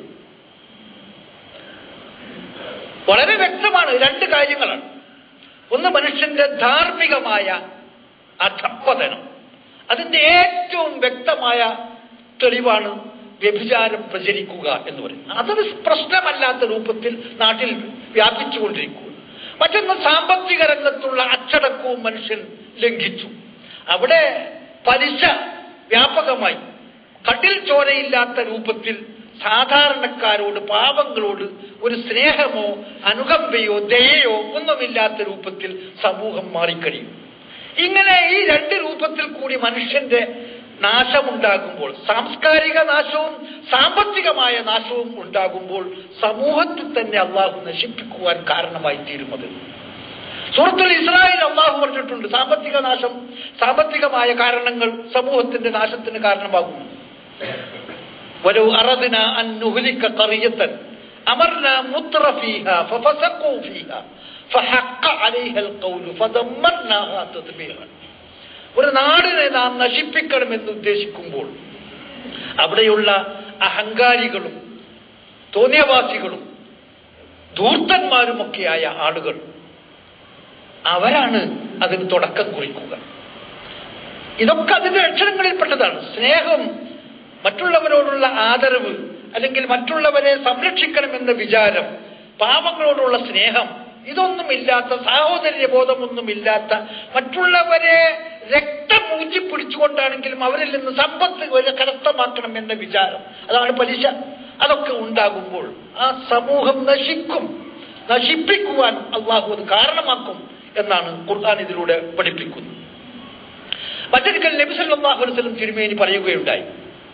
വളരെ വ്യക്തമാണ് രണ്ട് കാര്യങ്ങളാണ് ഒന്ന് മനുഷ്യന്റെ ധാർമ്മികമായ അധപ്പതനം അതിന്റെ ഏറ്റവും വ്യക്തമായ തെളിവാണ് വ്യഭിചാരം പ്രചരിക്കുക എന്ന് പറയുന്നത് അതൊരു പ്രശ്നമല്ലാത്ത രൂപത്തിൽ നാട്ടിൽ വ്യാപിച്ചുകൊണ്ടിരിക്കുക മറ്റൊന്ന് സാമ്പത്തിക രംഗത്തുള്ള അച്ചടക്കവും മനുഷ്യൻ ലംഘിച്ചു അവിടെ പലിശ വ്യാപകമായി കട്ടിൽ ചോരയില്ലാത്ത രൂപത്തിൽ സാധാരണക്കാരോട് പാവങ്ങളോട് ഒരു സ്നേഹമോ അനുകമ്പയോ ദയയോ ഒന്നുമില്ലാത്ത രൂപത്തിൽ സമൂഹം മാറിക്കഴിയും ഇങ്ങനെ ഈ രണ്ട് രൂപത്തിൽ കൂടി മനുഷ്യന്റെ നാശമുണ്ടാകുമ്പോൾ സാംസ്കാരിക നാശവും സാമ്പത്തികമായ നാശവും ഉണ്ടാകുമ്പോൾ സമൂഹത്തിൽ തന്നെ അള്ളാഹു നശിപ്പിക്കുവാൻ കാരണമായി തീരുന്നത് സുഹൃത്തുൽ ഇസ്രായേൽ അള്ളാഹു പറഞ്ഞിട്ടുണ്ട് സാമ്പത്തിക നാശം സാമ്പത്തികമായ കാരണങ്ങൾ സമൂഹത്തിന്റെ നാശത്തിന് കാരണമാകുന്നു ولو أردنا أن نهلك قرية أمرنا متر فيها ففسقوا فيها فحق عليها القول فدمرناها تدميرا ഒരു നാടിനെ നാം നശിപ്പിക്കണമെന്ന് ഉദ്ദേശിക്കുമ്പോൾ അവിടെയുള്ള അഹങ്കാരികളും തോന്നിയവാസികളും ധൂർത്തന്മാരുമൊക്കെയായ ആളുകൾ അവരാണ് അതിന് തുടക്കം കുറിക്കുക ഇതൊക്കെ അതിന്റെ ലക്ഷണങ്ങളിൽപ്പെട്ടതാണ് സ്നേഹം മറ്റുള്ളവരോടുള്ള ആദരവ് അല്ലെങ്കിൽ മറ്റുള്ളവരെ സംരക്ഷിക്കണമെന്ന വിചാരം പാവങ്ങളോടുള്ള സ്നേഹം ഇതൊന്നുമില്ലാത്ത സാഹോദര്യബോധമൊന്നുമില്ലാത്ത മറ്റുള്ളവരെ രക്തം ഊറ്റിപ്പിടിച്ചുകൊണ്ടാണെങ്കിലും അവരിൽ നിന്ന് സമ്പത്ത് വരെ കരസ്ഥമാക്കണം എന്ന വിചാരം അതാണ് പലിശ അതൊക്കെ ഉണ്ടാകുമ്പോൾ ആ സമൂഹം നശിക്കും നശിപ്പിക്കുവാൻ അള്ളാഹു അത് കാരണമാക്കും എന്നാണ് ഖുർആൻ ഇതിലൂടെ പഠിപ്പിക്കുന്നത് മറ്റൊരിക്കൽ നബി സല്ലല്ലാഹു അലൈഹി വസല്ലം തിരുമേനി പറയുകയുണ്ടായി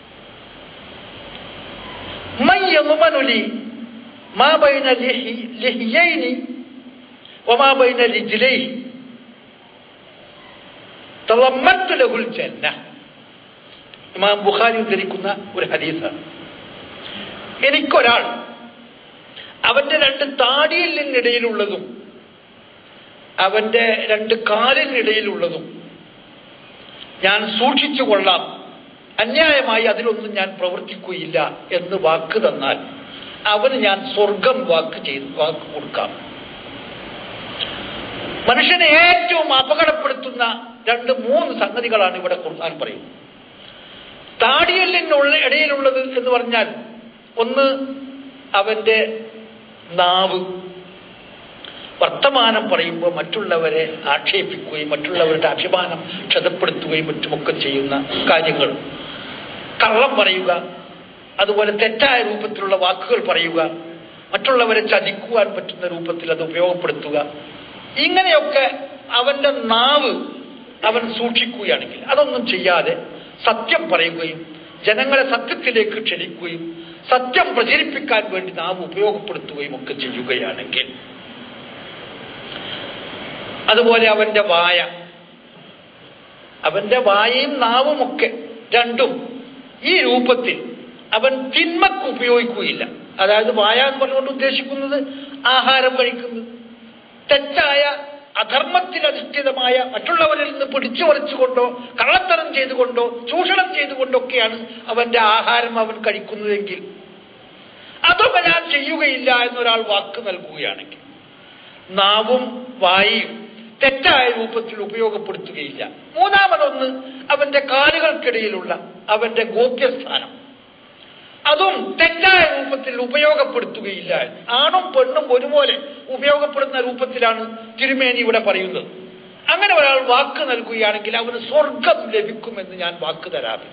من يضمن لي ما بين لحيين وما بين رجليه تضمنت له الجنة ഇമാം ബുഖാരി ഉദ്ധരിക്കുന്ന ഒരു ഹദീസാണ് എനിക്കൊരാൾ അവന്റെ രണ്ട് താടിയിലിനിടയിലുള്ളതും അവന്റെ രണ്ട് കാലിനിടയിലുള്ളതും ഞാൻ സൂക്ഷിച്ചു കൊള്ളാം അന്യായമായി അതിലൊന്നും ഞാൻ പ്രവർത്തിക്കുകയില്ല എന്ന് വാക്ക് തന്നാൽ അവന് ഞാൻ സ്വർഗം വാക്ക് ചെയ്ത് വാക്ക് കൊടുക്കാം മനുഷ്യനെ ഏറ്റവും അപകടപ്പെടുത്തുന്ന രണ്ട് മൂന്ന് സംഗതികളാണ് ഇവിടെ ഖുർആൻ പറയുന്നത് താടിയല്ലിനുള്ള ഇടയിലുള്ളത് എന്ന് പറഞ്ഞാൽ ഒന്ന് അവന്റെ നാവ് വർത്തമാനം പറയുമ്പോൾ മറ്റുള്ളവരെ ആക്ഷേപിക്കുകയും മറ്റുള്ളവരുടെ അഭിമാനം ക്ഷതപ്പെടുത്തുകയും മറ്റുമൊക്കെ ചെയ്യുന്ന കാര്യങ്ങൾ കള്ളം പറയുക അതുപോലെ തെറ്റായ രൂപത്തിലുള്ള വാക്കുകൾ പറയുക മറ്റുള്ളവരെ ചതിക്കുവാൻ പറ്റുന്ന രൂപത്തിൽ അത് ഉപയോഗപ്പെടുത്തുക ഇങ്ങനെയൊക്കെ അവന്റെ നാവ് അവൻ സൂക്ഷിക്കുകയാണെങ്കിൽ അതൊന്നും ചെയ്യാതെ സത്യം പറയുകയും ജനങ്ങളെ സത്യത്തിലേക്ക് ക്ഷണിക്കുകയും സത്യം പ്രചരിപ്പിക്കാൻ വേണ്ടി നാം ഉപയോഗപ്പെടുത്തുകയും ഒക്കെ ചെയ്യുകയാണെങ്കിൽ അതുപോലെ അവന്റെ വായ അവന്റെ വായയും നാവുമൊക്കെ രണ്ടും ഈ രൂപത്തിൽ അവൻ തിന്മക്ക് ഉപയോഗിക്കുകയില്ല അതായത് വായ എന്ന് പറഞ്ഞുകൊണ്ട് ഉദ്ദേശിക്കുന്നത് ആഹാരം കഴിക്കുന്നത് തെറ്റായ അധർമ്മത്തിൽ അധിഷ്ഠിതമായ മറ്റുള്ളവരിൽ നിന്ന് പിടിച്ചു പറിച്ചുകൊണ്ടോ കള്ളത്തരം ചെയ്തുകൊണ്ടോ ചൂഷണം ചെയ്തുകൊണ്ടൊക്കെയാണ് അവന്റെ ആഹാരം അവൻ കഴിക്കുന്നതെങ്കിൽ അതൊക്കെ ഞാൻ ചെയ്യുകയില്ല എന്നൊരാൾ വാക്ക് നൽകുകയാണെങ്കിൽ നാവും വായും തെറ്റായ രൂപത്തിൽ ഉപയോഗപ്പെടുത്തുകയില്ല മൂന്നാമതൊന്ന് അവന്റെ കാലുകൾക്കിടയിലുള്ള അവന്റെ ഗോപ്യസ്ഥാനം അതും തെറ്റായ രൂപത്തിൽ ഉപയോഗപ്പെടുത്തുകയില്ല ആണും പെണ്ണും ഒരുപോലെ ഉപയോഗപ്പെടുന്ന രൂപത്തിലാണ് തിരുമേനി ഇവിടെ പറയുന്നത് അങ്ങനെ ഒരാൾ വാക്ക് നൽകുകയാണെങ്കിൽ അവന് സ്വർഗം ലഭിക്കുമെന്ന് ഞാൻ വാക്ക് തരാതെ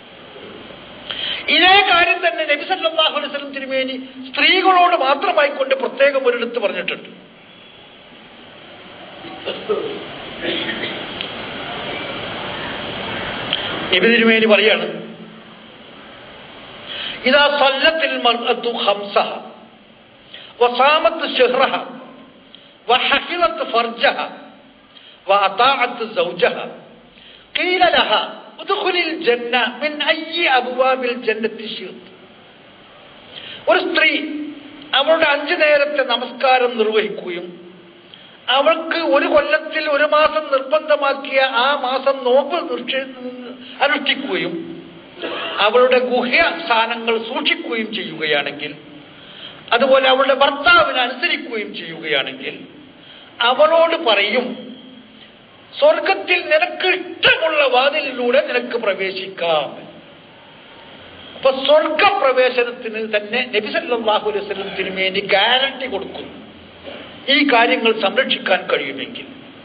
ഇതേ കാര്യം തന്നെ നബി സല്ലല്ലാഹു അലൈഹി വസല്ലം തിരുമേനി സ്ത്രീകളോട് മാത്രമായി കൊണ്ട് പ്രത്യേകം ഒരിടത്ത് പറഞ്ഞിട്ടുണ്ട് നബി തിരുമേനി പറയാണ് ഇതാ സല്ലത്തിൽ മർഅത്തു ഖംസഹ വസാമത്ത് ഷഹ്റഹ വഹഫിളത്ത് ഫർജഹ وأطاعت زوجها قيل لها ادخل الجنة من أي أبواب الجنة شئت ഒരു സ്ത്രീ അവളുടെ അഞ്ചു നേരത്തെ നമസ്കാരം നിർവഹിക്കുകയും അവൾക്ക് ഒരു കൊല്ലത്തിൽ ഒരു മാസം നിർബന്ധമാക്കിയ ആ മാസം നോമ്പ് നിർഷ- അനുഷ്ഠിക്കുകയും അവളുടെ ഗുഹ്യ സ്ഥാനങ്ങൾ സൂക്ഷിക്കുകയും ചെയ്യുകയാണെങ്കിൽ അതുപോലെ അവളുടെ ഭർത്താവിനെ അനുസരിക്കുകയും ചെയ്യുകയാണെങ്കിൽ അവളോട് പറയും സ്വർഗത്തിൽ നിനക്ക് ഇഷ്ടമുള്ള വാതിലിലൂടെ നിനക്ക് പ്രവേശിക്കാം അപ്പൊ സ്വർഗപ്രവേശനത്തിന് തന്നെ നബി സല്ലല്ലാഹു അലൈഹി വസല്ലം തിരുമേനി ഗ്യാരണ്ടി കൊടുക്കുന്നു ഈ കാര്യങ്ങൾ സംരക്ഷിക്കാൻ കഴിയുമെങ്കിൽ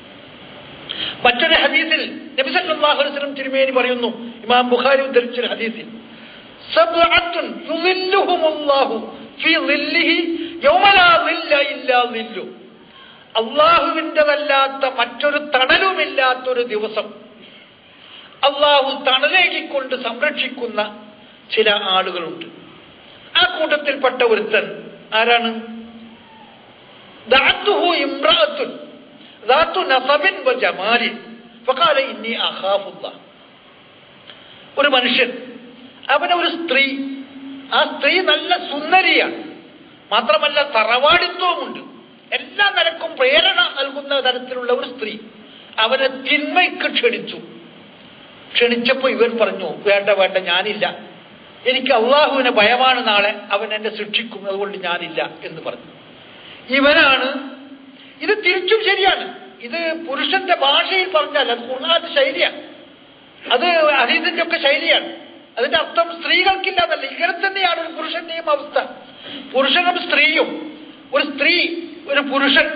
മറ്റൊരു ഹദീസിൽ നബി സല്ലല്ലാഹു അലൈഹി വസല്ലം തിരുമേനി പറയുന്നു ഇമാം ബുഖാരി ഉദ്ധരിച്ചൊരു ഹദീസിൽ സബ്അത്തുൻ യുളില്ലുഹുമുല്ലാഹു ഫീ ളില്ലിഹി യൗമ ലാ ളില്ല ഇല്ലാ ളില്ലു അള്ളാഹുവിൻ്റെതല്ലാത്ത മറ്റൊരു തണലുമില്ലാത്തൊരു ദിവസം അള്ളാഹു തണലേകിക്കൊണ്ട് സംരക്ഷിക്കുന്ന ചില ആളുകളുണ്ട് ആ കൂട്ടത്തിൽപ്പെട്ട ഒരുത്തൻ ആരാണ് ദാത്തുഹു ഇമ്രാത്തുൻ ദാത്തു നസബിൻ വ ജമാലിൻ ഫഖാല ഇന്നി അഖാഫുല്ലാ ഒരു മനുഷ്യൻ അവനെ ഒരു സ്ത്രീ ആ സ്ത്രീ നല്ല സുന്ദരിയാണ് മാത്രമല്ല തറവാടിത്വമുണ്ട് എല്ലാ നിലക്കും പ്രേരണ നൽകുന്ന തരത്തിലുള്ള ഒരു സ്ത്രീ അവനെ തിന്മയ്ക്ക് ക്ഷണിച്ചു ക്ഷണിച്ചപ്പോ ഇവൻ പറഞ്ഞു വേണ്ട വേണ്ട ഞാനില്ല എനിക്ക് അള്ളാഹുവിനെ ഭയമാണ് നാളെ അവൻ എന്നെ ശിക്ഷിക്കും അതുകൊണ്ട് ഞാനില്ല എന്ന് പറഞ്ഞു ഇവനാണ് ഇത് തിരിച്ചും ശരിയാണ് ഇത് പുരുഷന്റെ ഭാഷയിൽ പറഞ്ഞാൽ അത് ഖുർആന്റെ ശൈലിയാണ് അത് അഹീദിന്റെ ഒക്കെ ശൈലിയാണ് അതിന്റെ അർത്ഥം സ്ത്രീകൾക്കില്ല എന്നല്ല ഇങ്ങനെ തന്നെയാണ് ഒരു പുരുഷന്റെയും അവസ്ഥ പുരുഷനും സ്ത്രീയും ഒരു സ്ത്രീ ഒരു പുരുഷൻ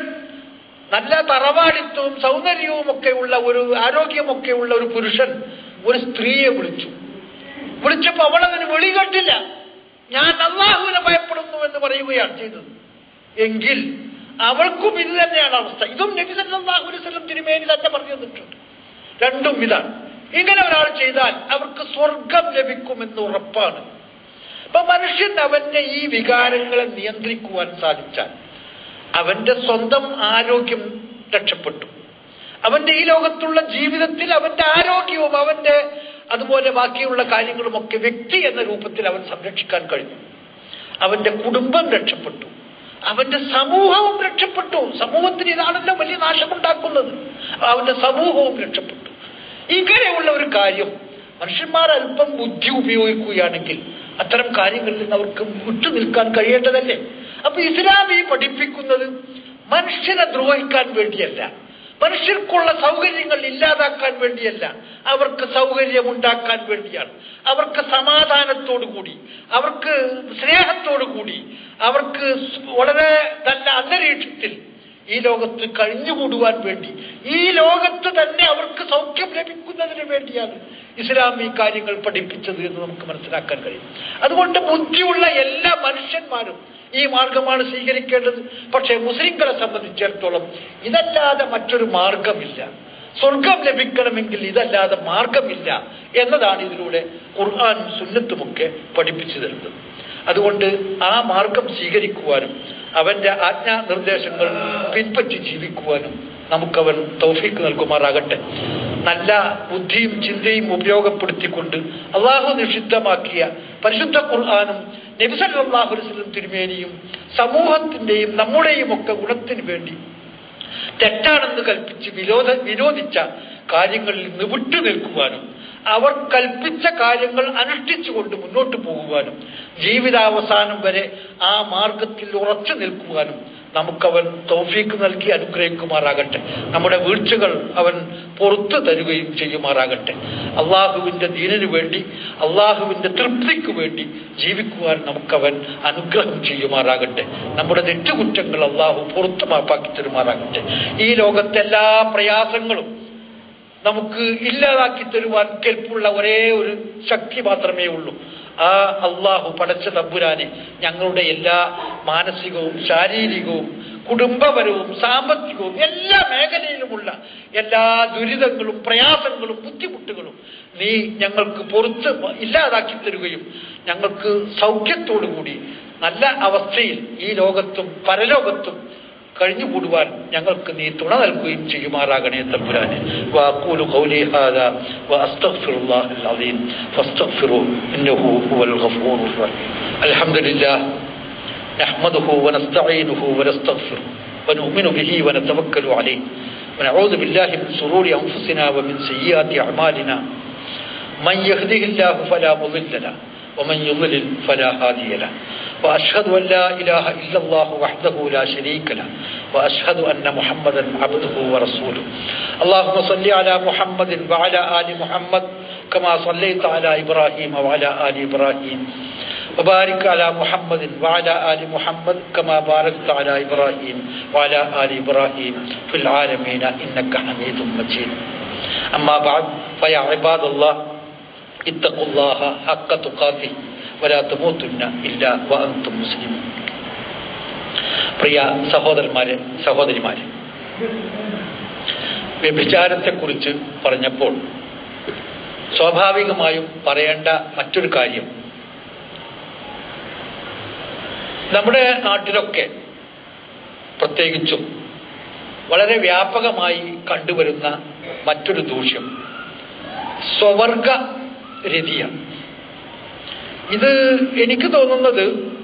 നല്ല തറവാടിത്വവും സൗന്ദര്യവും ഒക്കെ ഉള്ള ഒരു ആരോഗ്യമൊക്കെ ഉള്ള ഒരു പുരുഷൻ ഒരു സ്ത്രീയെ വിളിച്ചു വിളിച്ചപ്പോ അവളതിന് വിളി കേട്ടില്ല ഞാൻ അള്ളാഹുവിനെ ഭയപ്പെടുന്നു എന്ന് പറയുകയാണ് ചെയ്തത് എങ്കിൽ അവൾക്കും ഇത് തന്നെയാണ് അവസ്ഥ ഇതും നബി സല്ലല്ലാഹു അലൈഹി വസല്ലം തിരുമേനി തന്നെ പറഞ്ഞു തന്നിട്ടുണ്ട് രണ്ടും ഇതാണ് ഇങ്ങനെ ഒരാൾ ചെയ്താൽ അവർക്ക് സ്വർഗം ലഭിക്കുമെന്ന് ഉറപ്പാണ് അപ്പൊ മനുഷ്യൻ അവന്റെ ഈ വികാരങ്ങളെ നിയന്ത്രിക്കുവാൻ സാധിച്ചാൽ അവന്റെ സ്വന്തം ആരോഗ്യം രക്ഷപ്പെട്ടു അവന്റെ ഈ ലോകത്തുള്ള ജീവിതത്തിൽ അവന്റെ ആരോഗ്യവും അവന്റെ അതുപോലെ ബാക്കിയുള്ള കാര്യങ്ങളുമൊക്കെ വ്യക്തി എന്ന രൂപത്തിൽ അവൻ സംരക്ഷിക്കാൻ കഴിഞ്ഞു അവന്റെ കുടുംബം രക്ഷപ്പെട്ടു അവന്റെ സമൂഹവും രക്ഷപ്പെട്ടു സമൂഹത്തിന് ഇതാണല്ലോ വലിയ നാശമുണ്ടാക്കുന്നത് അവന്റെ സമൂഹവും രക്ഷപ്പെട്ടു ഇങ്ങനെയുള്ള ഒരു കാര്യം മനുഷ്യന്മാർ അല്പം ബുദ്ധി ഉപയോഗിക്കുകയാണെങ്കിൽ അത്തരം കാര്യങ്ങളിൽ നിന്ന് അവർക്ക് വിട്ടു നിൽക്കാൻ കഴിയേണ്ടതല്ലേ അപ്പൊ ഇസ്ലാം ഈ പഠിപ്പിക്കുന്നത് മനുഷ്യനെ ദ്രോഹിക്കാൻ വേണ്ടിയല്ല മനുഷ്യർക്കുള്ള സൗകര്യങ്ങൾ ഇല്ലാതാക്കാൻ വേണ്ടിയല്ല അവർക്ക് സൗകര്യമുണ്ടാക്കാൻ വേണ്ടിയാണ് അവർക്ക് സമാധാനത്തോടു കൂടി അവർക്ക് സ്നേഹത്തോടു കൂടി അവർക്ക് വളരെ നല്ല അന്തരീക്ഷത്തിൽ ഈ ലോകത്ത് കഴിഞ്ഞുകൂടുവാൻ വേണ്ടി ഈ ലോകത്ത് തന്നെ അവർക്ക് സൗഖ്യം ലഭിക്കുന്നതിന് വേണ്ടിയാണ് ഇസ്ലാം ഈ കാര്യങ്ങൾ പഠിപ്പിച്ചത് എന്ന് നമുക്ക് മനസ്സിലാക്കാൻ കഴിയും അതുകൊണ്ട് ബുദ്ധിയുള്ള എല്ലാ മനുഷ്യന്മാരും ഈ മാർഗമാണ് സ്വീകരിക്കേണ്ടത് പക്ഷേ മുസ്ലിങ്ങളെ സംബന്ധിച്ചിടത്തോളം ഇതല്ലാതെ മറ്റൊരു മാർഗമില്ല സ്വർഗം ലഭിക്കണമെങ്കിൽ ഇതല്ലാതെ മാർഗമില്ല എന്നതാണ് ഇതിലൂടെ ഖുർആാനും സുന്നത്തുമൊക്കെ പഠിപ്പിച്ചു തരുന്നത് അതുകൊണ്ട് ആ മാർഗം സ്വീകരിക്കുവാനും അവന്റെ ആജ്ഞാ നിർദ്ദേശങ്ങൾ പിൻപറ്റി ജീവിക്കുവാനും നമുക്കവൻ തൗഫീക്ക് നൽകുമാറാകട്ടെ നല്ല ബുദ്ധിയും ചിന്തയും ഉപയോഗപ്പെടുത്തിക്കൊണ്ട് അള്ളാഹു നിഷിദ്ധമാക്കിയ പരിശുദ്ധ ഖുർആാനും നബിസല്ലാഹു വസ്ലം തിരുമേനിയും സമൂഹത്തിന്റെയും നമ്മുടെയും ഒക്കെ ഗുണത്തിന് വേണ്ടി തെറ്റാണെന്ന് കൽപ്പിച്ച് വിരോധ വിരോധിച്ച കാര്യങ്ങളിൽ നിന്ന് വിട്ടു നിൽക്കുവാനും അവർ കൽപ്പിച്ച കാര്യങ്ങൾ അനുഷ്ഠിച്ചുകൊണ്ട് മുന്നോട്ട് പോകുവാനും ജീവിതാവസാനം വരെ ആ മാർഗത്തിൽ ഉറച്ചു നിൽക്കുവാനും നമുക്കവൻ തൗഫീക്ക് നൽകി അനുഗ്രഹിക്കുമാറാകട്ടെ നമ്മുടെ വീഴ്ചകൾ അവൻ പുറത്തു തരുകയും ചെയ്യുമാറാകട്ടെ അള്ളാഹുവിൻ്റെ ദീനിനു വേണ്ടി അള്ളാഹുവിൻ്റെ തൃപ്തിക്ക് വേണ്ടി ജീവിക്കുവാൻ നമുക്കവൻ അനുഗ്രഹം ചെയ്യുമാറാകട്ടെ നമ്മുടെ തെറ്റുകുറ്റങ്ങൾ അള്ളാഹു പുറത്തു മാപ്പാക്കി തരുമാറാകട്ടെ ഈ ലോകത്തെ എല്ലാ പ്രയാസങ്ങളും നമുക്ക് ഇല്ലാതാക്കി തരുവാൻ കെൽപ്പുള്ള ഒരേ ഒരു ശക്തി മാത്രമേ ഉള്ളൂ ആ അള്ളാഹു പടച്ച തമ്പുരാനെ ഞങ്ങളുടെ എല്ലാ മാനസികവും ശാരീരികവും കുടുംബപരവും സാമ്പത്തികവും എല്ലാ മേഖലയിലുമുള്ള എല്ലാ ദുരിതങ്ങളും പ്രയാസങ്ങളും ബുദ്ധിമുട്ടുകളും നീ ഞങ്ങൾക്ക് പുറത്ത് ഇല്ലാതാക്കി തരുകയും ഞങ്ങൾക്ക് സൗഖ്യത്തോടുകൂടി നല്ല അവസ്ഥയിൽ ഈ ലോകത്തും പരലോകത്തും കഴിഞ്ഞുകൂടുവാൻ ഞങ്ങൾക്ക് നീ തുണ നൽകുകയും ചെയ്യുമാറാകണേ തമ്പുരാനെ വാഖൂലു ഖൗലി ഹാദാ വഅസ്തഗ്ഫിറുല്ലാഹൽ അദീം ഫസ്തഗ്ഫിറു ഇന്നഹു ഹുവൽ ഗഫൂറുർ റഹീം അൽഹംദുലില്ലാഹ് نحمده ونستعينه ونستغفره ونؤمن به ونتوكل عليه ونعوذ بالله من شرور أنفسنا ومن سيئات أعمالنا من يهده الله فلا مضل له ومن يضلل فلا هادي له وأشهد أن لا إله إلا الله وحده لا شريك له وأشهد أن محمدا عبده ورسوله اللهم صل على محمد وعلى آل محمد كما صليت على إبراهيم وعلى آل إبراهيم وبارك على محمد وعلى آل محمد كما باركت على إبراهيم وعلى آل إبراهيم في العالمين إنك حميد مجيد أما بعد فيا عباد الله اتقوا الله حق تقاته ولا تموتن إلا وأنتم مسلمون പ്രിയ സഹോദരന്മാരെ സഹോദരിമാരെ വ്യഭിചാരത്തെക്കുറിച്ച് പറഞ്ഞപ്പോൾ സ്വാഭാവികമായും പറയേണ്ട മറ്റൊരു കാര്യം നമ്മുടെ നാട്ടിലൊക്കെ പ്രത്യേകിച്ചും വളരെ വ്യാപകമായി കണ്ടുവരുന്ന മറ്റൊരു ദൂഷ്യം സ്വവർഗ രതിയാണ് ഇത് എനിക്ക് തോന്നുന്നത്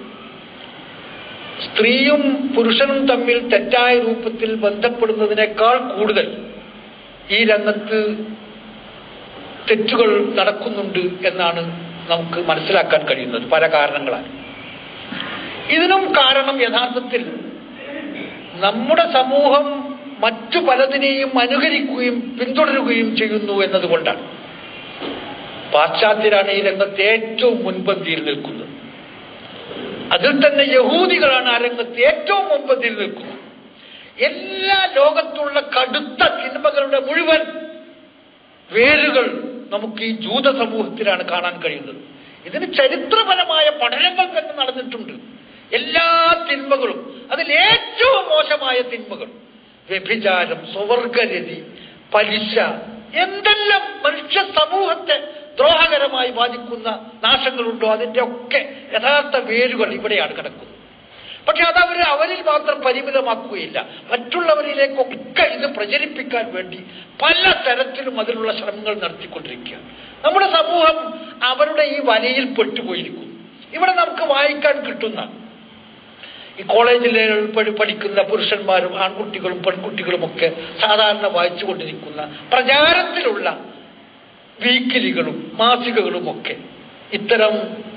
സ്ത്രീയും പുരുഷനും തമ്മിൽ തെറ്റായ രൂപത്തിൽ ബന്ധപ്പെടുന്നതിനേക്കാൾ കൂടുതൽ ഈ രംഗത്ത് തെറ്റുകൾ നടക്കുന്നുണ്ട് എന്നാണ് നമുക്ക് മനസ്സിലാക്കാൻ കഴിയുന്നത് പല കാരണങ്ങളാൽ ഇതിനും കാരണം യഥാർത്ഥത്തിൽ നമ്മുടെ സമൂഹം മറ്റു പലതിനെയും അനുകരിക്കുകയും പിന്തുടരുകയും ചെയ്യുന്നു എന്നതുകൊണ്ടാണ് പാശ്ചാത്യരാണ് ഈ രംഗത്ത് ഏറ്റവും മുൻപന്തിയിൽ നിൽക്കുന്നത് അതിൽ തന്നെ യഹൂദികളാണ് ആ രംഗത്ത് ഏറ്റവും മുൻപന്തിയിൽ നിൽക്കുന്നത് എല്ലാ ലോകത്തുള്ള കടുത്ത സിനിമകളുടെ മുഴുവൻ വേരുകൾ നമുക്ക് ഈ ജൂത സമൂഹത്തിലാണ് കാണാൻ കഴിയുന്നത് ഇതിന് ചരിത്രപരമായ പഠനങ്ങൾ തന്നെ നടന്നിട്ടുണ്ട് എല്ലാ തിന്മകളും അതിൽ ഏറ്റവും മോശമായ തിന്മകൾ വ്യഭിചാരം സ്വവർഗരതി പലിശ എന്തെല്ലാം മനുഷ്യ സമൂഹത്തെ ദ്രോഹകരമായി ബാധിക്കുന്ന നാശങ്ങളുണ്ടോ അതിന്റെ ഒക്കെ യഥാർത്ഥ വേരുകൾ ഇവിടെയാണ് കിടക്കുന്നത് പക്ഷെ അതവർ അവരിൽ മാത്രം പരിമിതമാക്കുകയില്ല മറ്റുള്ളവരിലേക്കൊക്കെ ഇത് പ്രചരിപ്പിക്കാൻ വേണ്ടി പല തരത്തിലും അതിനുള്ള ശ്രമങ്ങൾ നടത്തിക്കൊണ്ടിരിക്കുക നമ്മുടെ സമൂഹം അവരുടെ ഈ വലയിൽ പെട്ടുപോയിരിക്കുന്നു ഇവിടെ നമുക്ക് വായിക്കാൻ കിട്ടുന്ന ഈ കോളേജിൽ പഠിക്കുന്ന പുരുഷന്മാരും ആൺകുട്ടികളും പെൺകുട്ടികളും ഒക്കെ സാധാരണ വായിച്ചുകൊണ്ടിരിക്കുന്ന പ്രചാരത്തിലുള്ള വീക്കിലികളും മാസികകളും ഒക്കെ ഇത്തരം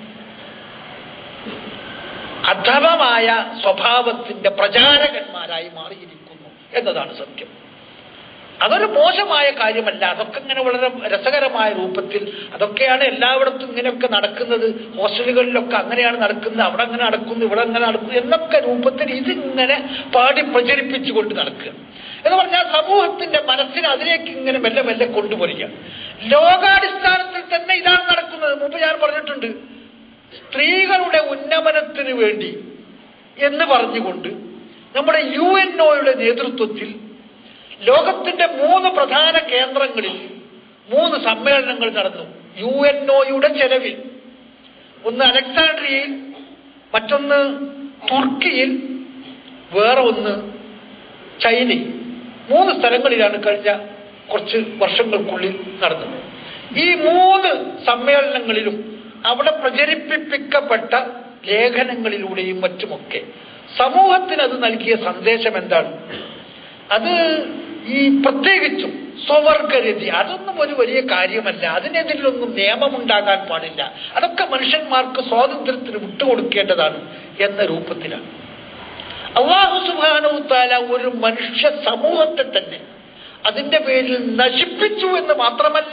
അധമമായ സ്വഭാവത്തിന്റെ പ്രചാരകന്മാരായി മാറിയിരിക്കുന്നു എന്നതാണ് സത്യം അതൊരു മോശമായ കാര്യമല്ല അതൊക്കെ ഇങ്ങനെ വളരെ രസകരമായ രൂപത്തിൽ അതൊക്കെയാണ് എല്ലായിടത്തും ഇങ്ങനെയൊക്കെ നടക്കുന്നത് ഹോസ്റ്റലുകളിലൊക്കെ അങ്ങനെയാണ് നടക്കുന്നത് അവിടെ അങ്ങനെ നടക്കുന്നു ഇവിടെ അങ്ങനെ നടക്കുന്നു എന്നൊക്കെ രൂപത്തിൽ ഇതിങ്ങനെ പാടി പ്രചരിപ്പിച്ചുകൊണ്ട് നടക്കുക എന്ന് പറഞ്ഞാൽ സമൂഹത്തിന്റെ മനസ്സിനെ അതിലേക്ക് ഇങ്ങനെ മെല്ലെ മെല്ലെ കൊണ്ടുപോരുക ലോകാടിസ്ഥാനത്തിൽ തന്നെ ഇതാണ് നടക്കുന്നത് മുമ്പ് ഞാൻ പറഞ്ഞിട്ടുണ്ട് സ്ത്രീകളുടെ ഉന്നമനത്തിന് വേണ്ടി എന്ന് പറഞ്ഞുകൊണ്ട് നമ്മുടെ യു എൻ ഒയുടെ നേതൃത്വത്തിൽ ലോകത്തിന്റെ മൂന്ന് പ്രധാന കേന്ദ്രങ്ങളിൽ മൂന്ന് സമ്മേളനങ്ങൾ നടന്നു യു എൻ ഒയുടെ ചെലവിൽ ഒന്ന് അലക്സാണ്ട്രിയയിൽ മറ്റൊന്ന് തുർക്കിയിൽ വേറെ ഒന്ന് ചൈനയിൽ മൂന്ന് സ്ഥലങ്ങളിലാണ് കഴിഞ്ഞ കുറച്ച് വർഷങ്ങൾക്കുള്ളിൽ നടന്നത് ഈ മൂന്ന് സമ്മേളനങ്ങളിലും അവിടെ പ്രചരിപ്പിക്കപ്പെട്ട ലേഖനങ്ങളിലൂടെയും മറ്റുമൊക്കെ സമൂഹത്തിന് അത് നൽകിയ സന്ദേശം എന്താണ് അത് ഈ പ്രത്യേകിച്ചും സ്വവർഗരതി അതൊന്നും ഒരു വലിയ കാര്യമല്ല അതിനെതിരൊന്നും നിയമമുണ്ടാകാൻ പാടില്ല അതൊക്കെ മനുഷ്യന്മാർക്ക് സ്വാതന്ത്ര്യത്തിന് വിട്ടുകൊടുക്കേണ്ടതാണ് എന്ന രൂപത്തിലാണ് അള്ളാഹു സുബാനവുത്താല ഒരു മനുഷ്യ സമൂഹത്തെ തന്നെ അതിന്റെ പേരിൽ നശിപ്പിച്ചു എന്ന് മാത്രമല്ല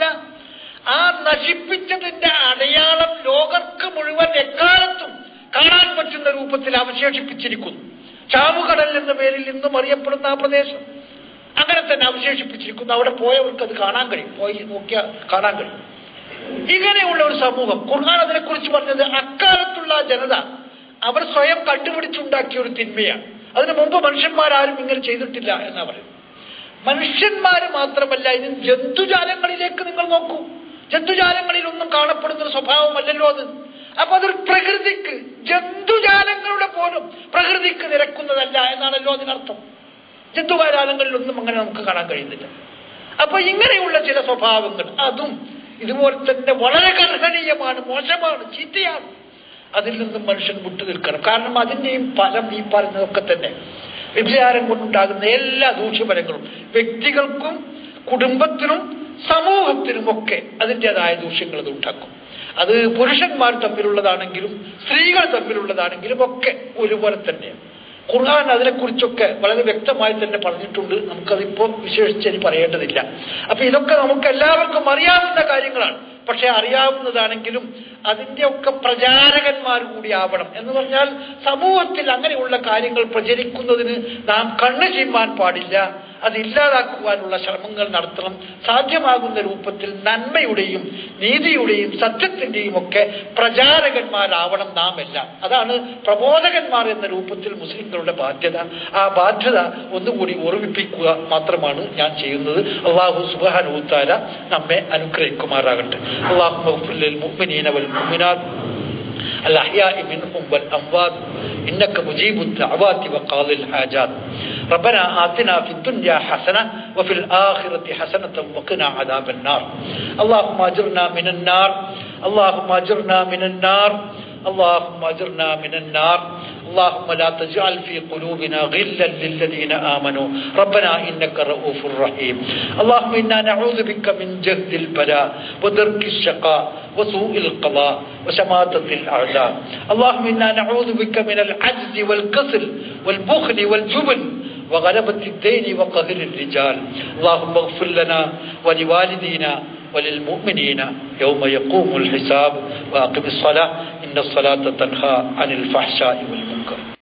ആ നശിപ്പിച്ചതിന്റെ അടയാളം ലോകർക്ക് മുഴുവൻ എക്കാലത്തും കാണാൻ പറ്റുന്ന രൂപത്തിൽ അവശേഷിപ്പിച്ചിരിക്കുന്നു ചാവുകടൽ എന്ന പേരിൽ ഇന്നും അറിയപ്പെടുന്ന ആ പ്രദേശം അങ്ങനെ തന്നെ അവശേഷിപ്പിച്ചിരിക്കുന്നു അവിടെ പോയവർക്ക് അത് കാണാൻ കഴിയും പോയി നോക്കിയാൽ കാണാൻ കഴിയും ഇങ്ങനെയുള്ള ഒരു സമൂഹം ഖുർആൻ അതിനെക്കുറിച്ച് പറഞ്ഞത് അക്കാലത്തുള്ള ആ ജനത അവർ സ്വയം കണ്ടുപിടിച്ചുണ്ടാക്കിയ ഒരു തിന്മയാണ് അതിനു മുമ്പ് മനുഷ്യന്മാരാരും ഇങ്ങനെ ചെയ്തിട്ടില്ല എന്നാ പറയുന്നത് മനുഷ്യന്മാര് മാത്രമല്ല ഇത് ജന്തുജാലങ്ങളിലേക്ക് നിങ്ങൾ നോക്കൂ ജന്തുജാലങ്ങളിലൊന്നും കാണപ്പെടുന്ന ഒരു സ്വഭാവമല്ലല്ലോ അത് അപ്പൊ അതൊരു പ്രകൃതിക്ക് ജന്തുജാലങ്ങളുടെ പോലും പ്രകൃതിക്ക് നിരക്കുന്നതല്ല എന്നാണല്ലോ അതിനർത്ഥം ജന്തുജാലങ്ങളിലൊന്നും അങ്ങനെ നമുക്ക് കാണാൻ കഴിയുന്നില്ല അപ്പൊ ഇങ്ങനെയുള്ള ചില സ്വഭാവങ്ങൾ അതും ഇതുപോലെ തന്നെ വളരെ ഗർഹനീയമാണ് മോശമാണ് ചീത്തയാണ് അതിൽ നിന്നും മനുഷ്യൻ വിട്ടു നിൽക്കണം കാരണം അതിന്റെയും ഫലം ഈ പറഞ്ഞതൊക്കെ തന്നെ വ്യഭിചാരം കൊണ്ടുണ്ടാകുന്ന എല്ലാ ദൂഷ്യഫലങ്ങളും വ്യക്തികൾക്കും കുടുംബത്തിനും സമൂഹത്തിനുമൊക്കെ അതിൻ്റെതായ ദൂഷ്യങ്ങൾ അത് ഉണ്ടാക്കും അത് പുരുഷന്മാർ തമ്മിലുള്ളതാണെങ്കിലും സ്ത്രീകൾ തമ്മിലുള്ളതാണെങ്കിലും ഒക്കെ ഒരുപോലെ തന്നെയാണ് ഖുർആൻ അതിനെക്കുറിച്ചൊക്കെ വളരെ വ്യക്തമായി തന്നെ പറഞ്ഞിട്ടുണ്ട് നമുക്കതിപ്പോൾ വിശേഷിച്ച് ഇനി പറയേണ്ടതില്ല അപ്പൊ ഇതൊക്കെ നമുക്ക് എല്ലാവർക്കും അറിയാവുന്ന കാര്യങ്ങളാണ് പക്ഷെ അറിയാവുന്നതാണെങ്കിലും അതിന്റെ ഒക്കെ പ്രചാരകന്മാർ കൂടി ആവണം എന്ന് പറഞ്ഞാൽ സമൂഹത്തിൽ അങ്ങനെയുള്ള കാര്യങ്ങൾ പ്രചരിക്കുന്നതിന് നാം കണ്ണു ചിമ്മാൻ പാടില്ല അത് ഇല്ലാതാക്കുവാനുള്ള ശ്രമങ്ങൾ നടത്തണം സാധ്യമാകുന്ന രൂപത്തിൽ നന്മയുടെയും നീതിയുടെയും സത്യത്തിന്റെയും ഒക്കെ പ്രചാരകന്മാരാവണം നാം എല്ലാം അതാണ് പ്രബോധകന്മാർ എന്ന രൂപത്തിൽ മുസ്ലിങ്ങളുടെ ബാധ്യത ആ ബാധ്യത ഒന്നുകൂടി ഓർമ്മിപ്പിക്കുക മാത്രമാണ് ഞാൻ ചെയ്യുന്നത് അള്ളാഹു സുബാനുത്താല നമ്മെ അനുഗ്രഹിക്കുമാറാകട്ടെ അള്ളാഹു മുഅ്മിനീന വൽ മുഅ്മിനാത്ത് الأحياء منهم والأموات إنك مجيب الدعوات وقاضي الحاجات ربنا آتنا في الدنيا حسنة وفي الآخرة حسنة وقنا عذاب النار اللهم أجرنا من النار اللهم أجرنا من النار اللهم أجرنا من النار اللهم لا تجعل في قلوبنا غلا للذين آمنوا ربنا إنك رؤوف رحيم اللهم إنا نعوذ بك من جهد البلاء ودرك الشقاء وسوء القضاء وشماتة الأعداء اللهم إنا نعوذ بك من العجز والكسل والبخل والجبن وغلبة الدين وقهر الرجال اللهم اغفر لنا ولوالدينا وللمؤمنين يوم يقوم الحساب وأقم الصلاة إن الصلاة تنهى عن الفحشاء والمنكر